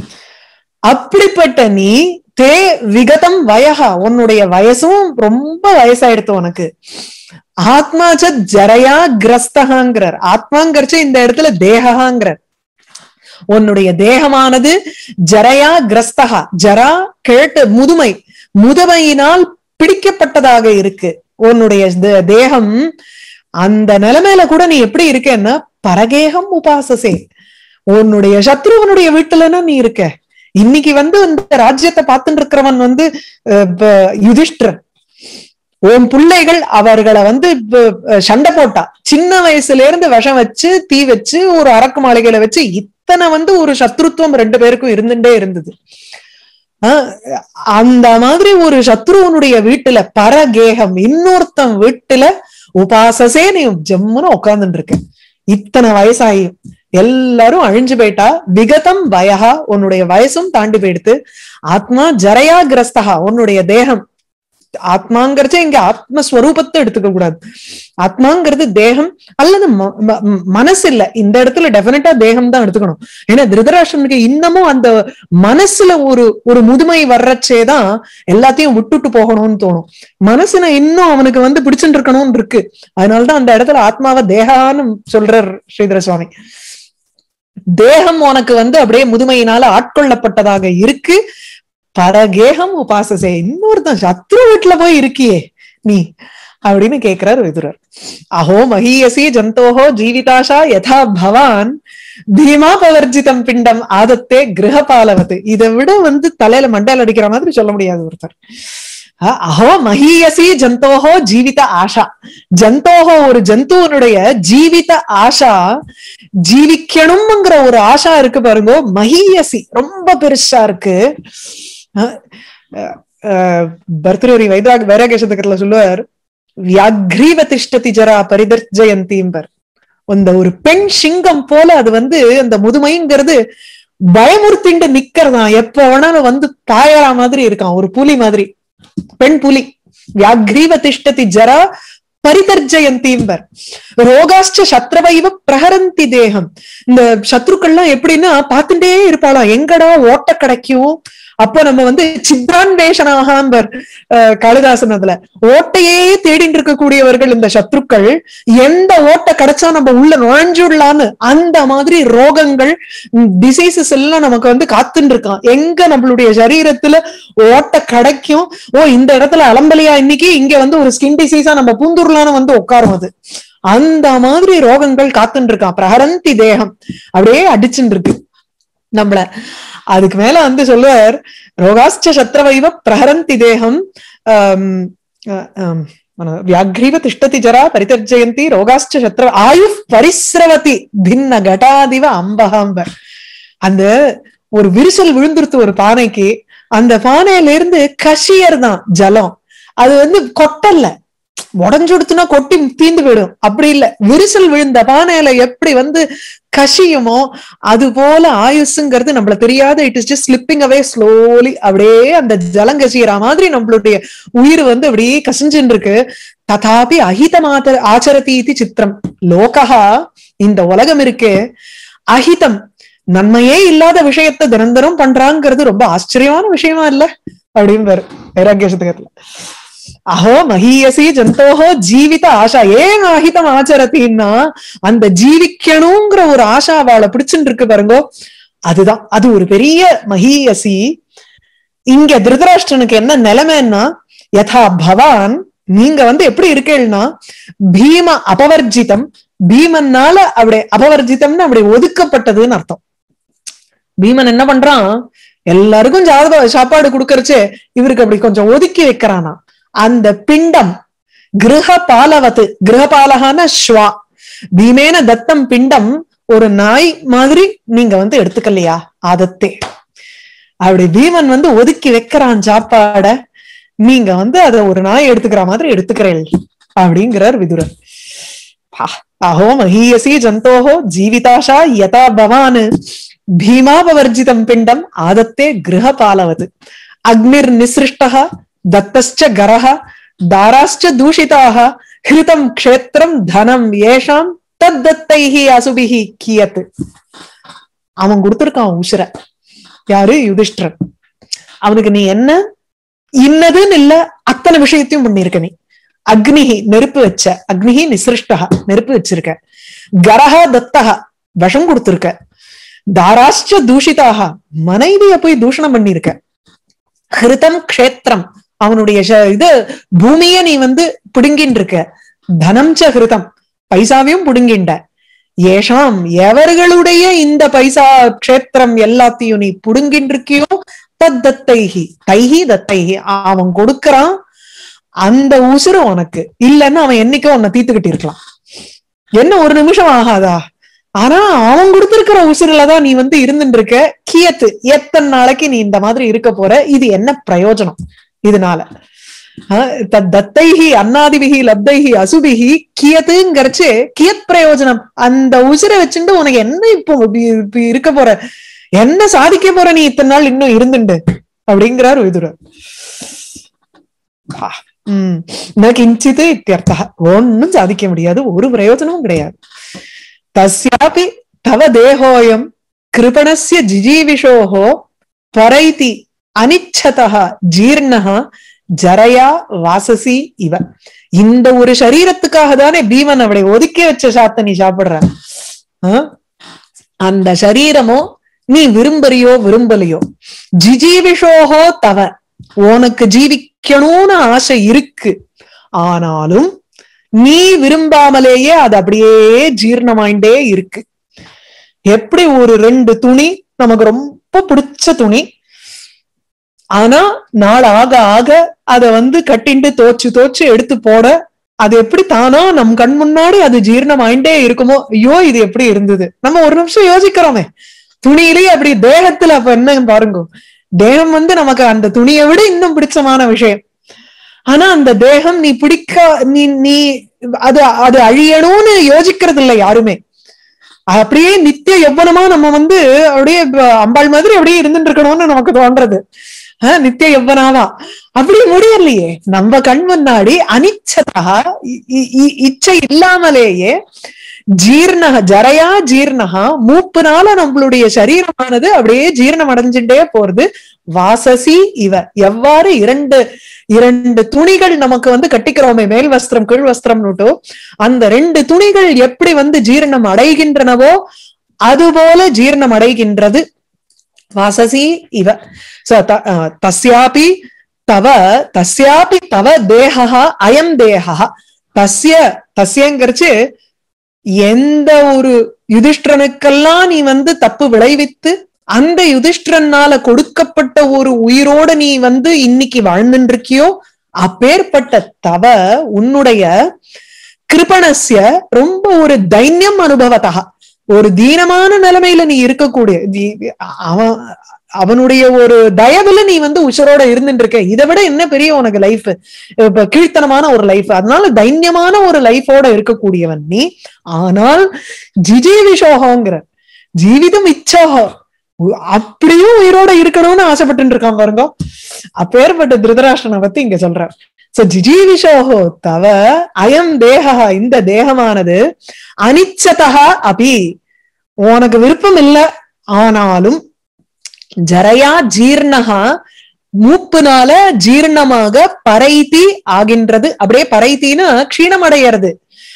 அப்படிப்பட்ட நீ தே விகதம் வயகா உன்னுடைய வயசும் ரொம்ப வயசாயிடுத்து உனக்கு ஆத்மாச்ச ஜரையா கிரஸ்தகாங்கிறார் ஆத்மாங்கிறச்சு இந்த இடத்துல தேகங்கிறார் உன்னுடைய தேகமானது ஜரையா கிரஸ்தகா ஜரா கேட்டு முதுமை முதுமையினால் பிடிக்கப்பட்டதாக இருக்கு உன்னுடைய தே- தேகம் அந்த நிலைமையில கூட நீ எப்படி இருக்கேன்னா பரகேகம் உபாசசே உன்னுடைய சத்ருவனுடைய வீட்டுலன்னா நீ இருக்க இன்னைக்கு வந்து இந்த ராஜ்யத்தை பார்த்துட்டு இருக்கிறவன் வந்து அஹ், ப- யுதிஷ்டிரன் உன் பிள்ளைகள் அவர்களை வந்து ப- அஹ், சண்டை போட்டா சின்ன வயசுல இருந்து விஷம் வச்சு தீ வச்சு ஒரு அரக்கு மாளிகையில வச்சு இத்தனை வந்து ஒரு சத்ருத்துவம் ரெண்டு பேருக்கும் இருந்துட்டே இருந்தது ஆஹ் அந்த மாதிரி ஒரு சத்ருவனுடைய வீட்டுல பரகேகம் இன்னொருத்தன் வீட்டுல உபாசசே நீ ஜம்முன்னு உட்கார்ந்துட்டு இருக்க இத்தனை வயசாயும் எல்லாரும் அழிஞ்சு போயிட்டா விகதம் வயகா உன்னுடைய வயசும் தாண்டி போயிடுத்து ஆத்மா ஜரையா கிரஸ்தகா உன்னுடைய தேகம் ஆத்மாங்கிறச்சே இங்க ஆத்மஸ்வரூபத்தை எடுத்துக்க கூடாது ஆத்மாங்கிறது தேகம் அல்லது ம- ம- ம- மனசு இல்ல இந்த இடத்துல டெபினட்டா தேகம் தான் எடுத்துக்கணும் ஏன்னா திருதராஷ்டிரனுக்கு இன்னமும் அந்த மனசுல ஒரு ஒரு முதுமை வர்றச்சேதான் எல்லாத்தையும் விட்டுட்டு போகணும்னு தோணும் மனசுல இன்னும் அவனுக்கு வந்து பிடிச்சுட்டு இருக்கணும்னு இருக்கு அதனாலதான் அந்த இடத்துல ஆத்மாவை தேகான்னு சொல்றார் ஸ்ரீதர சுவாமி தேகம் உனக்கு வந்து அப்படியே முதுமையினால ஆட்கொள்ளப்பட்டதாக இருக்கு பரகேகம் உபாசசே இன்னொருத்தன் சத்ரு வீட்டுல போய் இருக்கியே நீ அப்படின்னு கேக்குறார் விதுரர் அஹோ மகீயசி ஜந்தோஹோ ஜீவிதாஷா யதா பவான் பீமா பவர்ஜிதம் பிண்டம் ஆதத்தே கிரகபாலவத்து இதை விட வந்து தலையில மண்டையில அடிக்கிற மாதிரி சொல்ல முடியாது ஒருத்தர் அஹ், அஹோ மகீயசி ஜந்தோஹோ ஜீவித ஆஷா ஜந்தோஹோ ஒரு ஜந்துவனுடைய ஜீவித ஆஷா ஜீவிக்கணும்ங்கிற ஒரு ஆஷா இருக்கு பாருங்க மகீயசி ரொம்ப பெருசா இருக்கு அஹ், அஹ், பர்தூரி வைத்ராக் வைராகேஷத்துக்கத்துல சொல்லுவார் வியாக்ரீவ திஷ்டதி ஜரா பரிதர்ஜயந்தீம்பர் அந்த ஒரு பெண் சிங்கம் போல அது வந்து அந்த முதுமைங்கிறது பயமுறுத்திண்டு நிக்கிறதாம் எப்ப வேணாலும் வந்து பாயற மாதிரி இருக்கான் ஒரு புலி மாதிரி பெண் புலி வியாக்ரீவ திஷ்டதி ஜரா பரிதர்ஜயந்தீம்பர் ரோகாஷ்ட சத்ரவைவ பிரஹரந்தி தேகம் இந்த சத்ருக்கள்லாம் எப்படின்னா பார்த்துட்டே இருப்பாளாம் எங்கடா ஓட்ட கிடைக்கும் அப்போ நம்ம வந்து சித்ரான் வேஷனாகாம்பர் காளிதாசன் அதுல ஓட்டையே தேடிட்டு இருக்கக்கூடியவர்கள் இந்த சத்ருக்கள் எந்த ஓட்டை கிடைச்சா நம்ம உள்ள நுழைஞ்சுடலான்னு அந்த மாதிரி ரோகங்கள் டிசீசஸ் எல்லாம் நமக்கு வந்து காத்துட்டு இருக்கான் எங்க நம்மளுடைய சரீரத்துல ஓட்டை கிடைக்கும் ஓ இந்த இடத்துல அலம்பலியா இன்னைக்கு இங்க வந்து ஒரு ஸ்கின் டிசீஸா நம்ம பூந்துருளான்னு வந்து உட்காரும் அது அந்த மாதிரி ரோகங்கள் காத்துன்னு இருக்கான் பிரஹரந்தி தேகம் அப்படியே அடிச்சுட்டு இருக்கு நம்மள அதுக்கு மேல வந்து சொல்லுவார் ரோகாஸ்ச சத்ரவைவ பிரஹரந்தி தேகம் ஆம், அஹ், ஆம், மன- வியாக்ரீவ திஷ்டதி ஜரா பரிதர்ஜயந்தி ரோகாஸ்ச சத்ர ஆயு பரிசிரவதி பின்ன கடாதிவ அம்பகாம்பர் அந்த ஒரு விரிசல் விழுந்துருத்து ஒரு பானைக்கு அந்த பானையில இருந்து கஷியர் தான் ஜலம் அது வந்து கொட்டல்ல உடஞ்சுடுத்துனா கொட்டி தீந்து போயிடும் அப்படி இல்ல விரிசல் விழுந்த பானையில எப்படி வந்து கஷியுமோ அது போல ஆயுசுங்கிறது நம்மள தெரியாத it is just slipping away slowly அப்படியே அந்த ஜலம் கசியற மாதிரி நம்மளுடைய உயிர் வந்து அப்படியே கசிஞ்சுன்னு இருக்கு ததாபி அஹிதமாத ஆச்சரதி இது சித்திரம் லோகா இந்த உலகம் இருக்கே அஹிதம் நன்மையே இல்லாத விஷயத்த தினந்தரம் பண்றாங்கிறது ரொம்ப ஆச்சரியமான விஷயமா இல்ல அப்படின்னு வைராக்கிய சதகத்துல அஹோ மஹீயசி ஜந்தோஹோ ஜீவித ஆஷா ஏன் அஹிதம் ஆச்சரத்தின்னா அந்த ஜீவிக்கணுங்கிற ஒரு ஆஷா அவளை பிடிச்சுட்டு இருக்கு பாருங்கோ அதுதான் அது ஒரு பெரிய மஹீயசி இங்க திருதராஷ்டிரனுக்கு என்ன நிலைமைன்னா யதா பவான் நீங்க வந்து எப்படி இருக்கீங்கன்னா பீம அபவர்ஜிதம் பீமன்னால அப்படி அபவர்ஜிதம்னு அப்படி ஒதுக்கப்பட்டதுன்னு அர்த்தம் பீமன் என்ன பண்றான் எல்லாருக்கும் ஜாதக சாப்பாடு கொடுக்கறச்சே இவருக்கு அப்படி கொஞ்சம் ஒதுக்கி வைக்கிறானா அந்த பிண்டம் கிரக பாலவத்து கிரகபாலகான ஸ்வா பீமேன தத்தம் பிண்டம் ஒரு நாய் மாதிரி நீங்க வந்து எடுத்துக்கலையா ஆதத்தே அப்படி பீமன் வந்து ஒதுக்கி வைக்கிறான் சாப்பாட நீங்க வந்து அத ஒரு நாய் எடுத்துக்கிற மாதிரி எடுத்துக்கிறேன் அப்படிங்கிறார் விதுரர் பா, அஹோ மஹீயசி ஜந்தோஹோ ஜீவிதாஷா யதா பவான் பீமாபவர்ஜிதம் பிண்டம் ஆதத்தே கிரகபாலவது அக்னிர் நிசிருஷ்டா தத்தஸ்ச கரஹ தாராश्च தூஷிதாக ஹிருதம் க்ஷேத்திரம் தனம் ஏஷாம் தத்தத்தைஹி அசுபிஹி கியத் அவன் கொடுத்திருக்கான் உசுர யாரு யுதிஷ்டிரன் அவனுக்கு நீ என்ன இன்னதுன்னு இல்ல அத்தனை விஷயத்தையும் பண்ணிருக்க நீ அக்னிஹி நெருப்பு வச்ச அக்னிஹி நிசிருஷ்டா நெருப்பு வச்சிருக்க கரஹா தத்தஹா விஷம் கொடுத்திருக்க தாராஷ்ட தூஷிதாக மனைவிய போய் தூஷணம் பண்ணிருக்க ஹிருதம் க்ஷேத்திரம் அவனுடைய ச- இது பூமிய நீ வந்து புடுங்கின்னு இருக்க தனம் ச ஹிருதம் பைசாவையும் புடுங்கிண்ட ஏஷாம் எவர்களுடைய இந்த பைசா க்ஷேத்திரம் எல்லாத்தையும் நீ புடுங்கின்னு இருக்கியோ தத் தத்தைஹி தைஹி தத்தைஹி அவன் கொடுக்கறான் அந்த உசுறு உனக்கு இல்லைன்னா அவன் என்னைக்கோ உன்னை தீத்துக்கிட்டு இருக்கலாம் என்ன ஒரு நிமிஷம் ஆகாதா ஆனா அவன் கொடுத்திருக்கிற உசுறுலதான் நீ வந்து இருந்துட்டு இருக்க கியத்து எத்தனை நாளைக்கு நீ இந்த மாதிரி இருக்க போற இது என்ன பிரயோஜனம் இதனால ஆஹ் தத் தத்தைஹி அன்னாதிபிகி லப்தைஹி அசுபிகி கியத்துங்கிறச்சு கியத் பிரயோஜனம் அந்த உசுரை வச்சுட்டு உனக்கு என்ன இப்போ இப்படி இப்படி இருக்க போற என்ன சாதிக்க போற நீ இத்தனை நாள் இன்னும் இருந்துண்டு அப்படிங்கிறார் விதுரர் ஆ, உம் ந கிஞ்சித் இத்தியர்த்தா ஒன்னும் சாதிக்க முடியாது ஒரு பிரயோஜனமும் கிடையாது தஸ்யாபி தவ தேகோயம் கிருபணஸ்ய ஜிஜீவிஷோஹோ பரைதி அனிச்சதா ஜீர்ணஹா ஜரையா வாசசி இவ இந்த ஒரு சரீரத்துக்காக தானே பீமன் அவளை ஒதுக்கி வச்ச சாத்த நீ சாப்பிடுற ஆ? அந்த சரீரமோ நீ விரும்பறியோ விரும்பலையோ ஜிஜீவிஷோஹோ தவ உனக்கு ஜீவிக்கணும்னு ஆசை இருக்கு ஆனாலும் நீ விரும்பாமலேயே அது அப்படியே ஜீர்ணமாயிண்டே இருக்கு எப்படி ஒரு ரெண்டு துணி நமக்கு ரொம்ப பிடிச்ச துணி ஆனா நாள் ஆக ஆக அத வந்து கட்டிண்டு தோச்சு தோச்சு எடுத்து போட அது எப்படி தானா நம் கண் முன்னாடி அது ஜீரணம் ஆயிண்டே இருக்குமோ ஐயோ இது எப்படி இருந்தது நம்ம ஒரு நிமிஷம் யோசிக்கிறோமே துணியிலேயே அப்படி தேகத்துல அப்ப என்ன பாருங்க தேகம் வந்து நமக்கு அந்த துணியை விட இன்னும் பிடிச்சமான விஷயம் ஆனா அந்த தேகம் நீ பிடிக்க நீ நீ அது அது அழியணும்னு யோசிக்கிறது இல்லை யாருமே அது அப்படியே நித்திய எவ்வளமா நம்ம வந்து அப்படியே இப்ப அம்பாள் மாதிரி அப்படியே இருந்துட்டு இருக்கணும்னு நமக்கு தோன்றது ஆஹ் நித்திய எவ்வனாவா அப்படி முடியலையே நம்ம கண் முன்னாடி அனிச்சதா இ- இ- இ- இச்சை இல்லாமலேயே ஜீர்ணக ஜரையா ஜீர்ணகா மூப்புனால நம்மளுடைய சரீரமானது அப்படியே ஜீரணம் அடைஞ்சுட்டே போறது வாசசி இவ எவ்வாறு இரண்டு இரண்டு துணிகள் நமக்கு வந்து கட்டிக்கிறோமே மேல் வஸ்திரம் கீழ் வஸ்திரம்னுட்டோ அந்த ரெண்டு துணிகள் எப்படி வந்து ஜீரணம் அடைகின்றனவோ அதுபோல ஜீரணம் அடைகின்றது வாசசி இவ ச த- அஹ் தஸ்யாபி தவ தஸ்யாபி தவ தேகா அயம் தேகா தஸ்ய தஸ்யங்கிறச்சு எந்த ஒரு யுதிஷ்டனுக்கெல்லாம் நீ வந்து தப்பு விளைவித்து அந்த யுதிஷ்டரனால கொடுக்கப்பட்ட ஒரு உயிரோட நீ வந்து இன்னைக்கு வாழ்ந்துட்டு இருக்கியோ அப்பேற்பட்ட தவ உன்னுடைய கிருபணஸ்ய ரொம்ப ஒரு தைன்யம் அனுபவத்தா ஒரு தீனமான நிலைமையில நீ இருக்கக்கூடிய தி- அவன் அவனுடைய ஒரு தயவுல நீ வந்து உஷரோட இருந்துட்டு இருக்க இதை விட என்ன பெரிய உனக்கு லைஃப் இப்ப கீழ்த்தனமான ஒரு லைஃப் அதனால தைன்யமான ஒரு லைஃபோட இருக்கக்கூடியவன் நீ ஆனால் ஜிஜீவிஷோகங்கிற ஜீவிதம் இச்சாகம் உ- அப்படியும் உயிரோட இருக்கணும்னு ஆசைப்பட்டு இருக்கான் பாருங்க அப்பேற்பட்ட திருதராஷ்டனை பத்தி இங்க சொல்றார் சோ ஜிஜீவிஷோஹோ தவ அயம் தேகா இந்த தேகமானது அனிச்சதா அபி உனக்கு விருப்பம் இல்ல ஆனாலும் ஜரையா ஜீர்ணகா மூப்புனால ஜீர்ணமாக பரைத்தி ஆகின்றது அப்படியே பரைத்தின்னா க்ஷீணம் அடையிறது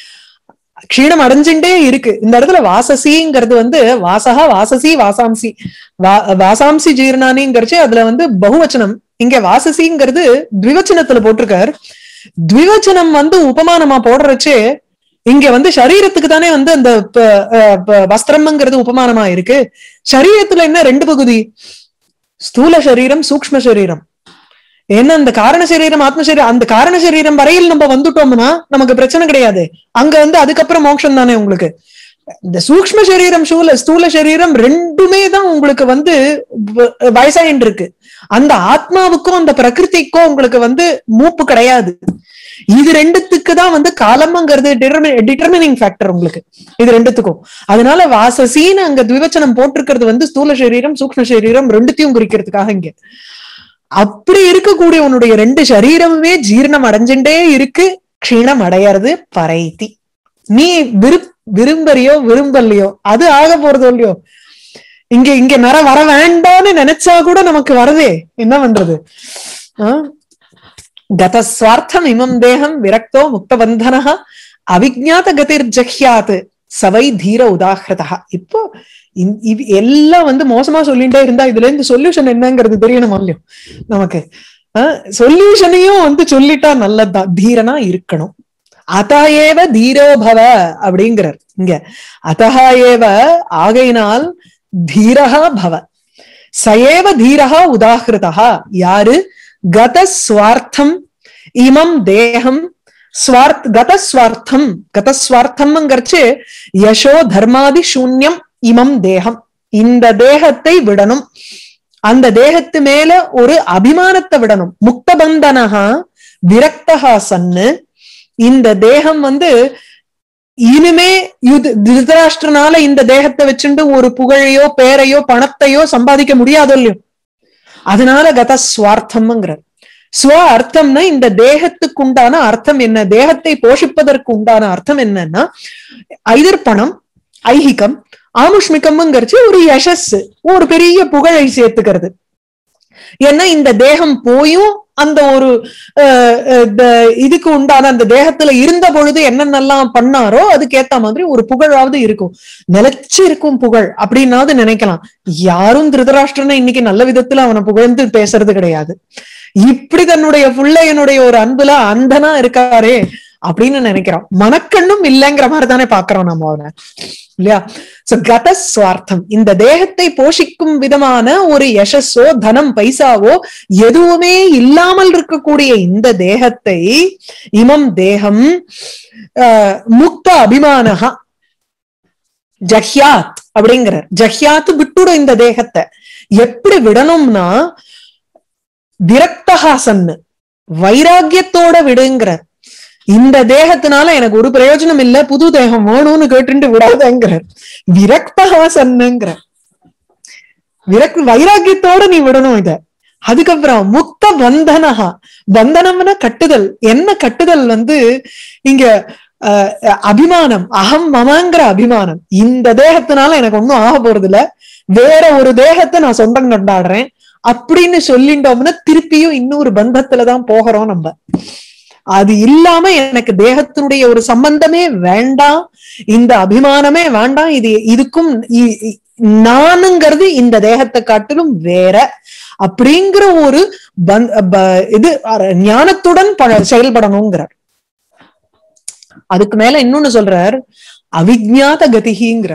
க்ஷீணம் அடைஞ்சுட்டே இருக்கு இந்த இடத்துல வாசசிங்கிறது வந்து வாசகா வாசசி வாசாம்சி வா- வாசாம்சி ஜீர்ணானிங்கிறச்சு அதுல வந்து பகுவச்சனம் இங்க வாசசிங்கிறது த்விவச்சனத்துல போட்டிருக்கார் த்விவச்சனம் வந்து உபமானமா போடுறச்சு இங்க வந்து சரீரத்துக்கு தானே வந்து அந்த ப- அஹ் ப- வஸ்திரம்ங்கிறது உபமானமா இருக்கு சரீரத்துல என்ன ரெண்டு பகுதி ஸ்தூல சரீரம் சூக்ஷ்ம சரீரம் ஏன்னா அந்த காரண சரீரம் ஆத்ம சரீரம் அந்த காரண சரீரம் வரையில் நம்ம வந்துட்டோம்னா நமக்கு பிரச்சனை கிடையாது அங்க வந்து அதுக்கப்புறம் மோட்சம் தானே உங்களுக்கு இந்த சூக்ஷ்ம சரீரம் சூல ஸ்தூல சரீரம் ரெண்டுமே தான் உங்களுக்கு வந்து வ- வயசாயின்னு இருக்கு அந்த ஆத்மாவுக்கும் அந்த பிரகிருதிக்கும் உங்களுக்கு வந்து மூப்பு கிடையாது இது ரெண்டுத்துக்கு தான் வந்து காலம்ங்கிறது டிட்டர்மினிங் ஃபேக்டர் உங்களுக்கு இது ரெண்டுத்துக்கும் அதனால வாசசின்னு அங்க துவிவச்சனம் போட்டிருக்கிறது வந்து ஸ்தூல சரீரம் சூக்ஷ்ம சரீரம் ரெண்டுத்தையும் குறிக்கிறதுக்காக இங்க அப்படி இருக்கக்கூடிய உன்னுடைய ரெண்டு சரீரமுமே ஜீரணம் அடைஞ்சுட்டே இருக்கு க்ஷீணம் அடையறது பரைத்தி நீ விரு விரும்பறியோ விரும்பலையோ அது ஆக போறதோ இல்லையோ இங்க இங்க நர வர வேண்டாம்னு நினைச்சா கூட நமக்கு வரதே என்ன பண்றது ஆஹ் கதஸ்வார்த்தம் இமம் தேகம் விரக்தோ முக்தபந்தனः அவிஜாத கதிர் ஜஹ்யாத் சவை தீர உதாகிருதா இப்போ இந்- இது எல்லாம் வந்து மோசமா சொல்லிட்டே இருந்தா இதுல இருந்து சொல்யூஷன் என்னங்கிறது தெரியணும் இல்லையோ நமக்கு சொல்யூஷனையும் வந்து சொல்லிட்டா நல்லதுதான் தீரனா இருக்கணும் அதாயேவ தீரோபவ அப்படிங்கிறார் இங்க அதஹா ஏவ ஆகையினால் தீரஹா பவ சயேவ தீரஹா உதாகிருதா யாரு கத ஸ்வார்த்தம் இமம் தேகம் ஸ்வார்த் கத ஸ்வார்த்தம் கத ஸ்வார்த்தம்ங்கிறச்சு யசோ தர்மாதி சூன்யம் இமம் தேகம் இந்த தேகத்தை விடணும் அந்த தேகத்து மேல ஒரு அபிமானத்தை விடணும் முக்தபந்தனஹா விரக்தஹா சன்னு இந்த தேகம் வந்து இனிமே யுத் திருதராஷ்டிரனால இந்த தேகத்தை வச்சுண்டு ஒரு புகழையோ பேரையோ பணத்தையோ சம்பாதிக்க முடியாதோ இல்லையோ அதனால கத ஸ்வார்த்தம்ங்கிறார் ஸ்வ அர்த்தம்னா இந்த தேகத்துக்கு உண்டான அர்த்தம் என்ன தேகத்தை போஷிப்பதற்கு உண்டான அர்த்தம் என்னன்னா ஐதர் பணம் ஐஹிகம் ஆமுஷ்மிகம்ங்கிறச்சு ஒரு யசஸ் ஒரு பெரிய புகழை சேர்த்துக்கிறது ஏன்னா இந்த தேகம் போயும் அந்த ஒரு அஹ், அஹ், த- இதுக்கு உண்டான அந்த தேகத்துல இருந்த பொழுது என்னென்னலாம் பண்ணாரோ அதுக்கு ஏத்த மாதிரி ஒரு புகழாவது இருக்கும் நிலைச்சு இருக்கும் புகழ் அப்படின்னாவது நினைக்கலாம் யாரும் திருதராஷ்டிரனை இன்னைக்கு நல்ல விதத்துல அவனை புகழ்ந்து பேசுறது கிடையாது இப்படி தன்னுடைய பிள்ளையனுடைய ஒரு அன்புல அந்தனா இருக்காரே அப்படின்னு நினைக்கிறோம் மனக்கண்ணும் இல்லைங்கிற மாதிரி தானே பாக்குறோம் நம்ம அவனை இல்லையா சோ கத சுவார்த்தம் இந்த தேகத்தை போஷிக்கும் விதமான ஒரு யசஸோ தனம் பைசாவோ எதுவுமே இல்லாமல் இருக்கக்கூடிய இந்த தேகத்தை இமம் தேகம் ஆஹ், முக்த அபிமானகா ஜஹ்யாத் அப்படிங்கிறார் ஜஹ்யாத் விட்டுடும் இந்த தேகத்தை எப்படி விடணும்னா விரக்தஹாசன்னு வைராக்கியத்தோட விடுங்கிறார் இந்த தேகத்தினால எனக்கு ஒரு பிரயோஜனம் இல்ல புது தேகம் வேணும்னு கேட்டுட்டு விடாதங்கிறார் விரக்தஹாசன்னுங்கிறார் விரக் வைராக்கியத்தோட நீ விடணும் இத அதுக்கப்புறம் முக்த பந்தனஹா பந்தனம்னா கட்டுதல் என்ன கட்டுதல் வந்து இங்க அஹ், அபிமானம் அகம் மமங்கிற அபிமானம் இந்த தேகத்தினால எனக்கு ஒண்ணும் ஆக போறது இல்ல வேற ஒரு தேகத்தை நான் சொந்தம் கொண்டாடுறேன் அப்படின்னு சொல்லிட்டோம்னா திருப்பியும் இன்னொரு பந்தத்துலதான் போகிறோம் நம்ம அது இல்லாம எனக்கு தேகத்தினுடைய ஒரு சம்பந்தமே வேண்டாம் இந்த அபிமானமே வேண்டாம் இது இதுக்கும் இ- இ- நானுங்கிறது இந்த தேகத்தை காட்டிலும் வேற அப்படிங்கிற ஒரு பந்த்- ப- இது அர- ஞானத்துடன் ப- செயல்படணுங்கிறார் அதுக்கு மேல இன்னொன்னு சொல்றார் அவிஜாத கதிகிங்கிற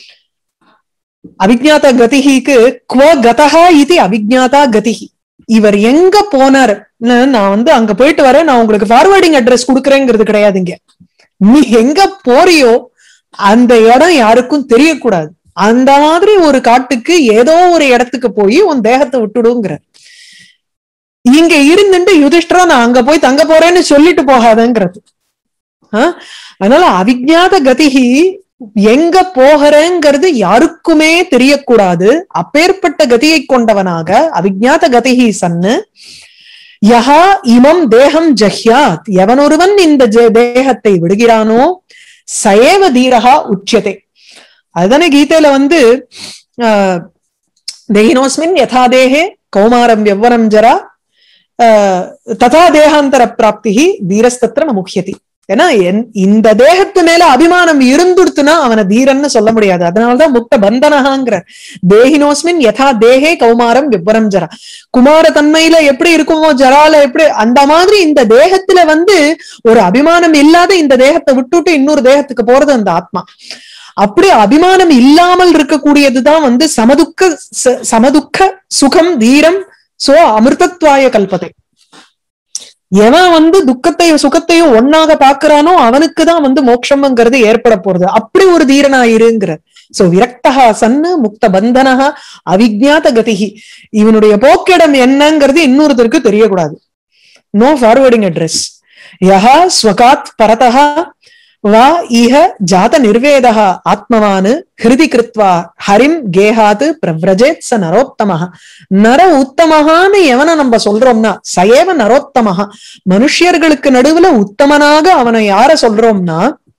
அவிஜாத கதிகிக்கு குவ கதஹா இது அவிஜாதா கதிகி இவர் எங்க போனார் நான் வந்து அங்க போயிட்டு வரேன் நான் உங்களுக்கு ஃபார்வர்டிங் அட்ரஸ் கொடுக்குறேங்கிறது கிடையாதுங்க நீ எங்க போறியோ அந்த இடம் யாருக்கும் தெரியக்கூடாது அந்த மாதிரி ஒரு காட்டுக்கு ஏதோ ஒரு இடத்துக்கு போய் உன் தேகத்தை விட்டுடுங்கிற இங்க இருந்துட்டு யுதிஷ்டரா நான் அங்க போய் தங்க போறேன்னு சொல்லிட்டு போகாதங்கிறது அதனால அவிஜாத கதிகி எங்க போகிறேங்கிறது யாருக்குமே தெரியக்கூடாது அப்பேற்பட்ட கதியை கொண்டவனாக அவிஜாத கதிகி சன்னு யஹா இமம் தேகம் ஜஹ்யாத் எவனொருவன் இந்த தேகத்தை விடுகிறானோ சயேவ தீரகா உச்சியதே அதுதானே கீதையில வந்து ஆஹ் தேகினோஸ்மின் யதா தேகே கௌமாரம் எவ்வரம் ஜரா ததா தேகாந்தர பிராப்தி தீரஸ்தத்திர முக்கியதி ஏன்னா இந்த தேகத்து மேல அபிமானம் இருந்துடுத்துனா அவனை தீரன்னு சொல்ல முடியாது அதனாலதான் முக்த பந்தனகாங்கிற தேகினோஸ்மின் யதா தேகே கௌமாரம் விவரம் ஜரா குமார தன்மையில எப்படி இருக்குமோ ஜரால எப்படி அந்த மாதிரி இந்த தேகத்துல வந்து ஒரு அபிமானம் இல்லாத இந்த தேகத்தை விட்டுட்டு இன்னொரு தேகத்துக்கு போறது அந்த ஆத்மா அப்படி அபிமானம் இல்லாமல் இருக்கக்கூடியதுதான் வந்து சமதுக்க சமதுக்க சுகம் தீரம் சோ அமிர்தத்வாய கல்பதை எவன் வந்து துக்கத்தையும் சுகத்தையும் ஒன்னாக பாக்குறானோ அவனுக்குதான் வந்து மோட்சம்ங்கிறது ஏற்பட போறது அப்படி ஒரு தீரனாயிருங்கிற சோ விரக்தகா சன்னு முக்த பந்தனகா அவிஜாத கதிகி இவனுடைய போக்கிடம் என்னங்கிறது இன்னொருத்தருக்கு தெரியக்கூடாது நோ ஃபார்வர்டிங் அட்ரஸ் யஹா ஸ்வகாத் பரதா வா இஹ ஜாத நிர்வேதः ஆத்மவான் ஹிருதி கிருத்வா ஹரிம் கேஹாத் பிரவ்ரஜேத் ச நரோத்தமஹ நர உத்தமகான்னு எவனை நம்ம சொல்றோம்னா சயேவ நரோத்தமஹா மனுஷியர்களுக்கு நடுவுல உத்தமனாக அவனை யார சொல்றோம்னா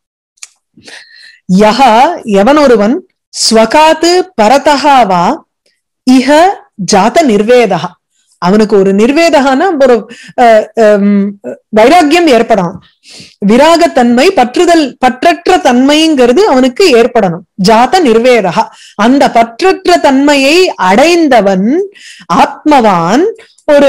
யஹா எவன் ஒருவன் ஸ்வகாத்து பரதஹா வா இஹ ஜாத நிர்வேதா அவனுக்கு ஒரு நிர்வேதகான ஒரு வைராக்கியம் ஏற்படணும் விராகத்தன்மை பற்றுதல் பற்றற்ற தன்மைங்கிறது அவனுக்கு ஏற்படணும் ஜாத நிர்வேதகா அந்த பற்றற்ற தன்மையை அடைந்தவன் ஆத்மவான் ஒரு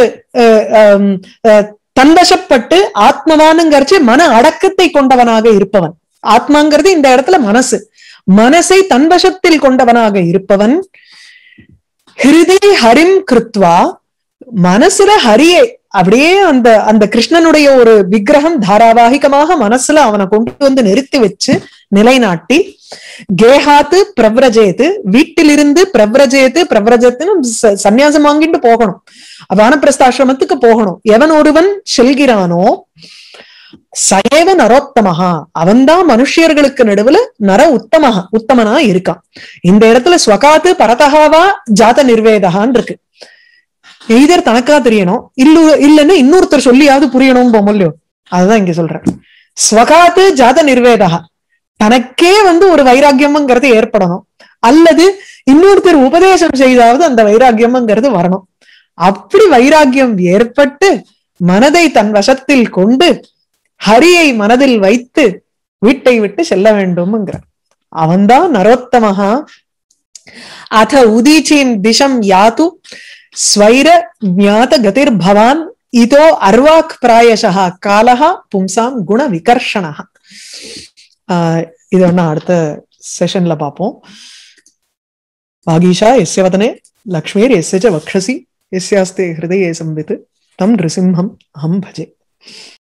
தன்வசப்பட்டு ஆத்மவானுங்கிறச்சு மன அடக்கத்தை கொண்டவனாக இருப்பவன் ஆத்மாங்கிறது இந்த இடத்துல மனசு மனசை தன்வசத்தில் கொண்டவனாக இருப்பவன் ஹிருதி ஹரிம் கிருத்வா மனசுல ஹரியே அப்படியே அந்த அந்த கிருஷ்ணனுடைய ஒரு விக்கிரகம் தாராவாகிகமாக மனசுல அவனை கொண்டு வந்து நிறுத்தி வச்சு நிலைநாட்டி கேஹாத்து பிரவ்ரஜேத்து வீட்டிலிருந்து பிரவ்ரஜேத்து பிரவ்ரஜத்துன்னு சன்னியாசம் வாங்கிட்டு போகணும் வானப்பிரஸ்தாசிரமத்துக்கு போகணும் எவன் ஒருவன் செல்கிறானோ சயவ நரோத்தமஹா அவன்தான் மனுஷியர்களுக்கு நடுவுல நர உத்தமஹா உத்தமனா இருக்கான் இந்த இடத்துல ஸ்வகாத்து பரதகாவா ஜாத நிர்வேதகான் இருக்கு எய்தர் தனக்கா தெரியணும் இல்ல இல்லன்னு இன்னொருத்தர் சொல்லியாவது புரியணும் போமல்லையோ அதுதான் இங்க சொல்றேன் ஸ்வகாத்து ஜாத நிர்வேதகா தனக்கே வந்து ஒரு வைராக்கியம்ங்கிறது ஏற்படணும் அல்லது இன்னொருத்தர் உபதேசம் செய்தாவது அந்த வைராக்கியம்ங்கிறது வரணும் அப்படி வைராக்கியம் ஏற்பட்டு மனதை தன் வசத்தில் கொண்டு ஹரியை மனதில் வைத்து வீட்டை விட்டு செல்ல வேண்டும்ங்கிற அவன்தான் நரோத்தமகா அத உதீச்சின் திசம் யாத்து ஸ்வைர ஜாத கதிர் பவான் இதோ அர்வாக் பிராயசா காலஹா பும்சாம் குண விகர்ஷணா ஆஹ் இது ஒண்ணு அடுத்த செஷன்ல பார்ப்போம் வாகீஷா எஸ்ய வதனே லக்ஷ்மீர் எஸ்ய வக்ஷசி எஸ்யாஸ்தே ஹிருதயே சம்வித் தம் நிருசிம்ஹம் அஹம் பஜே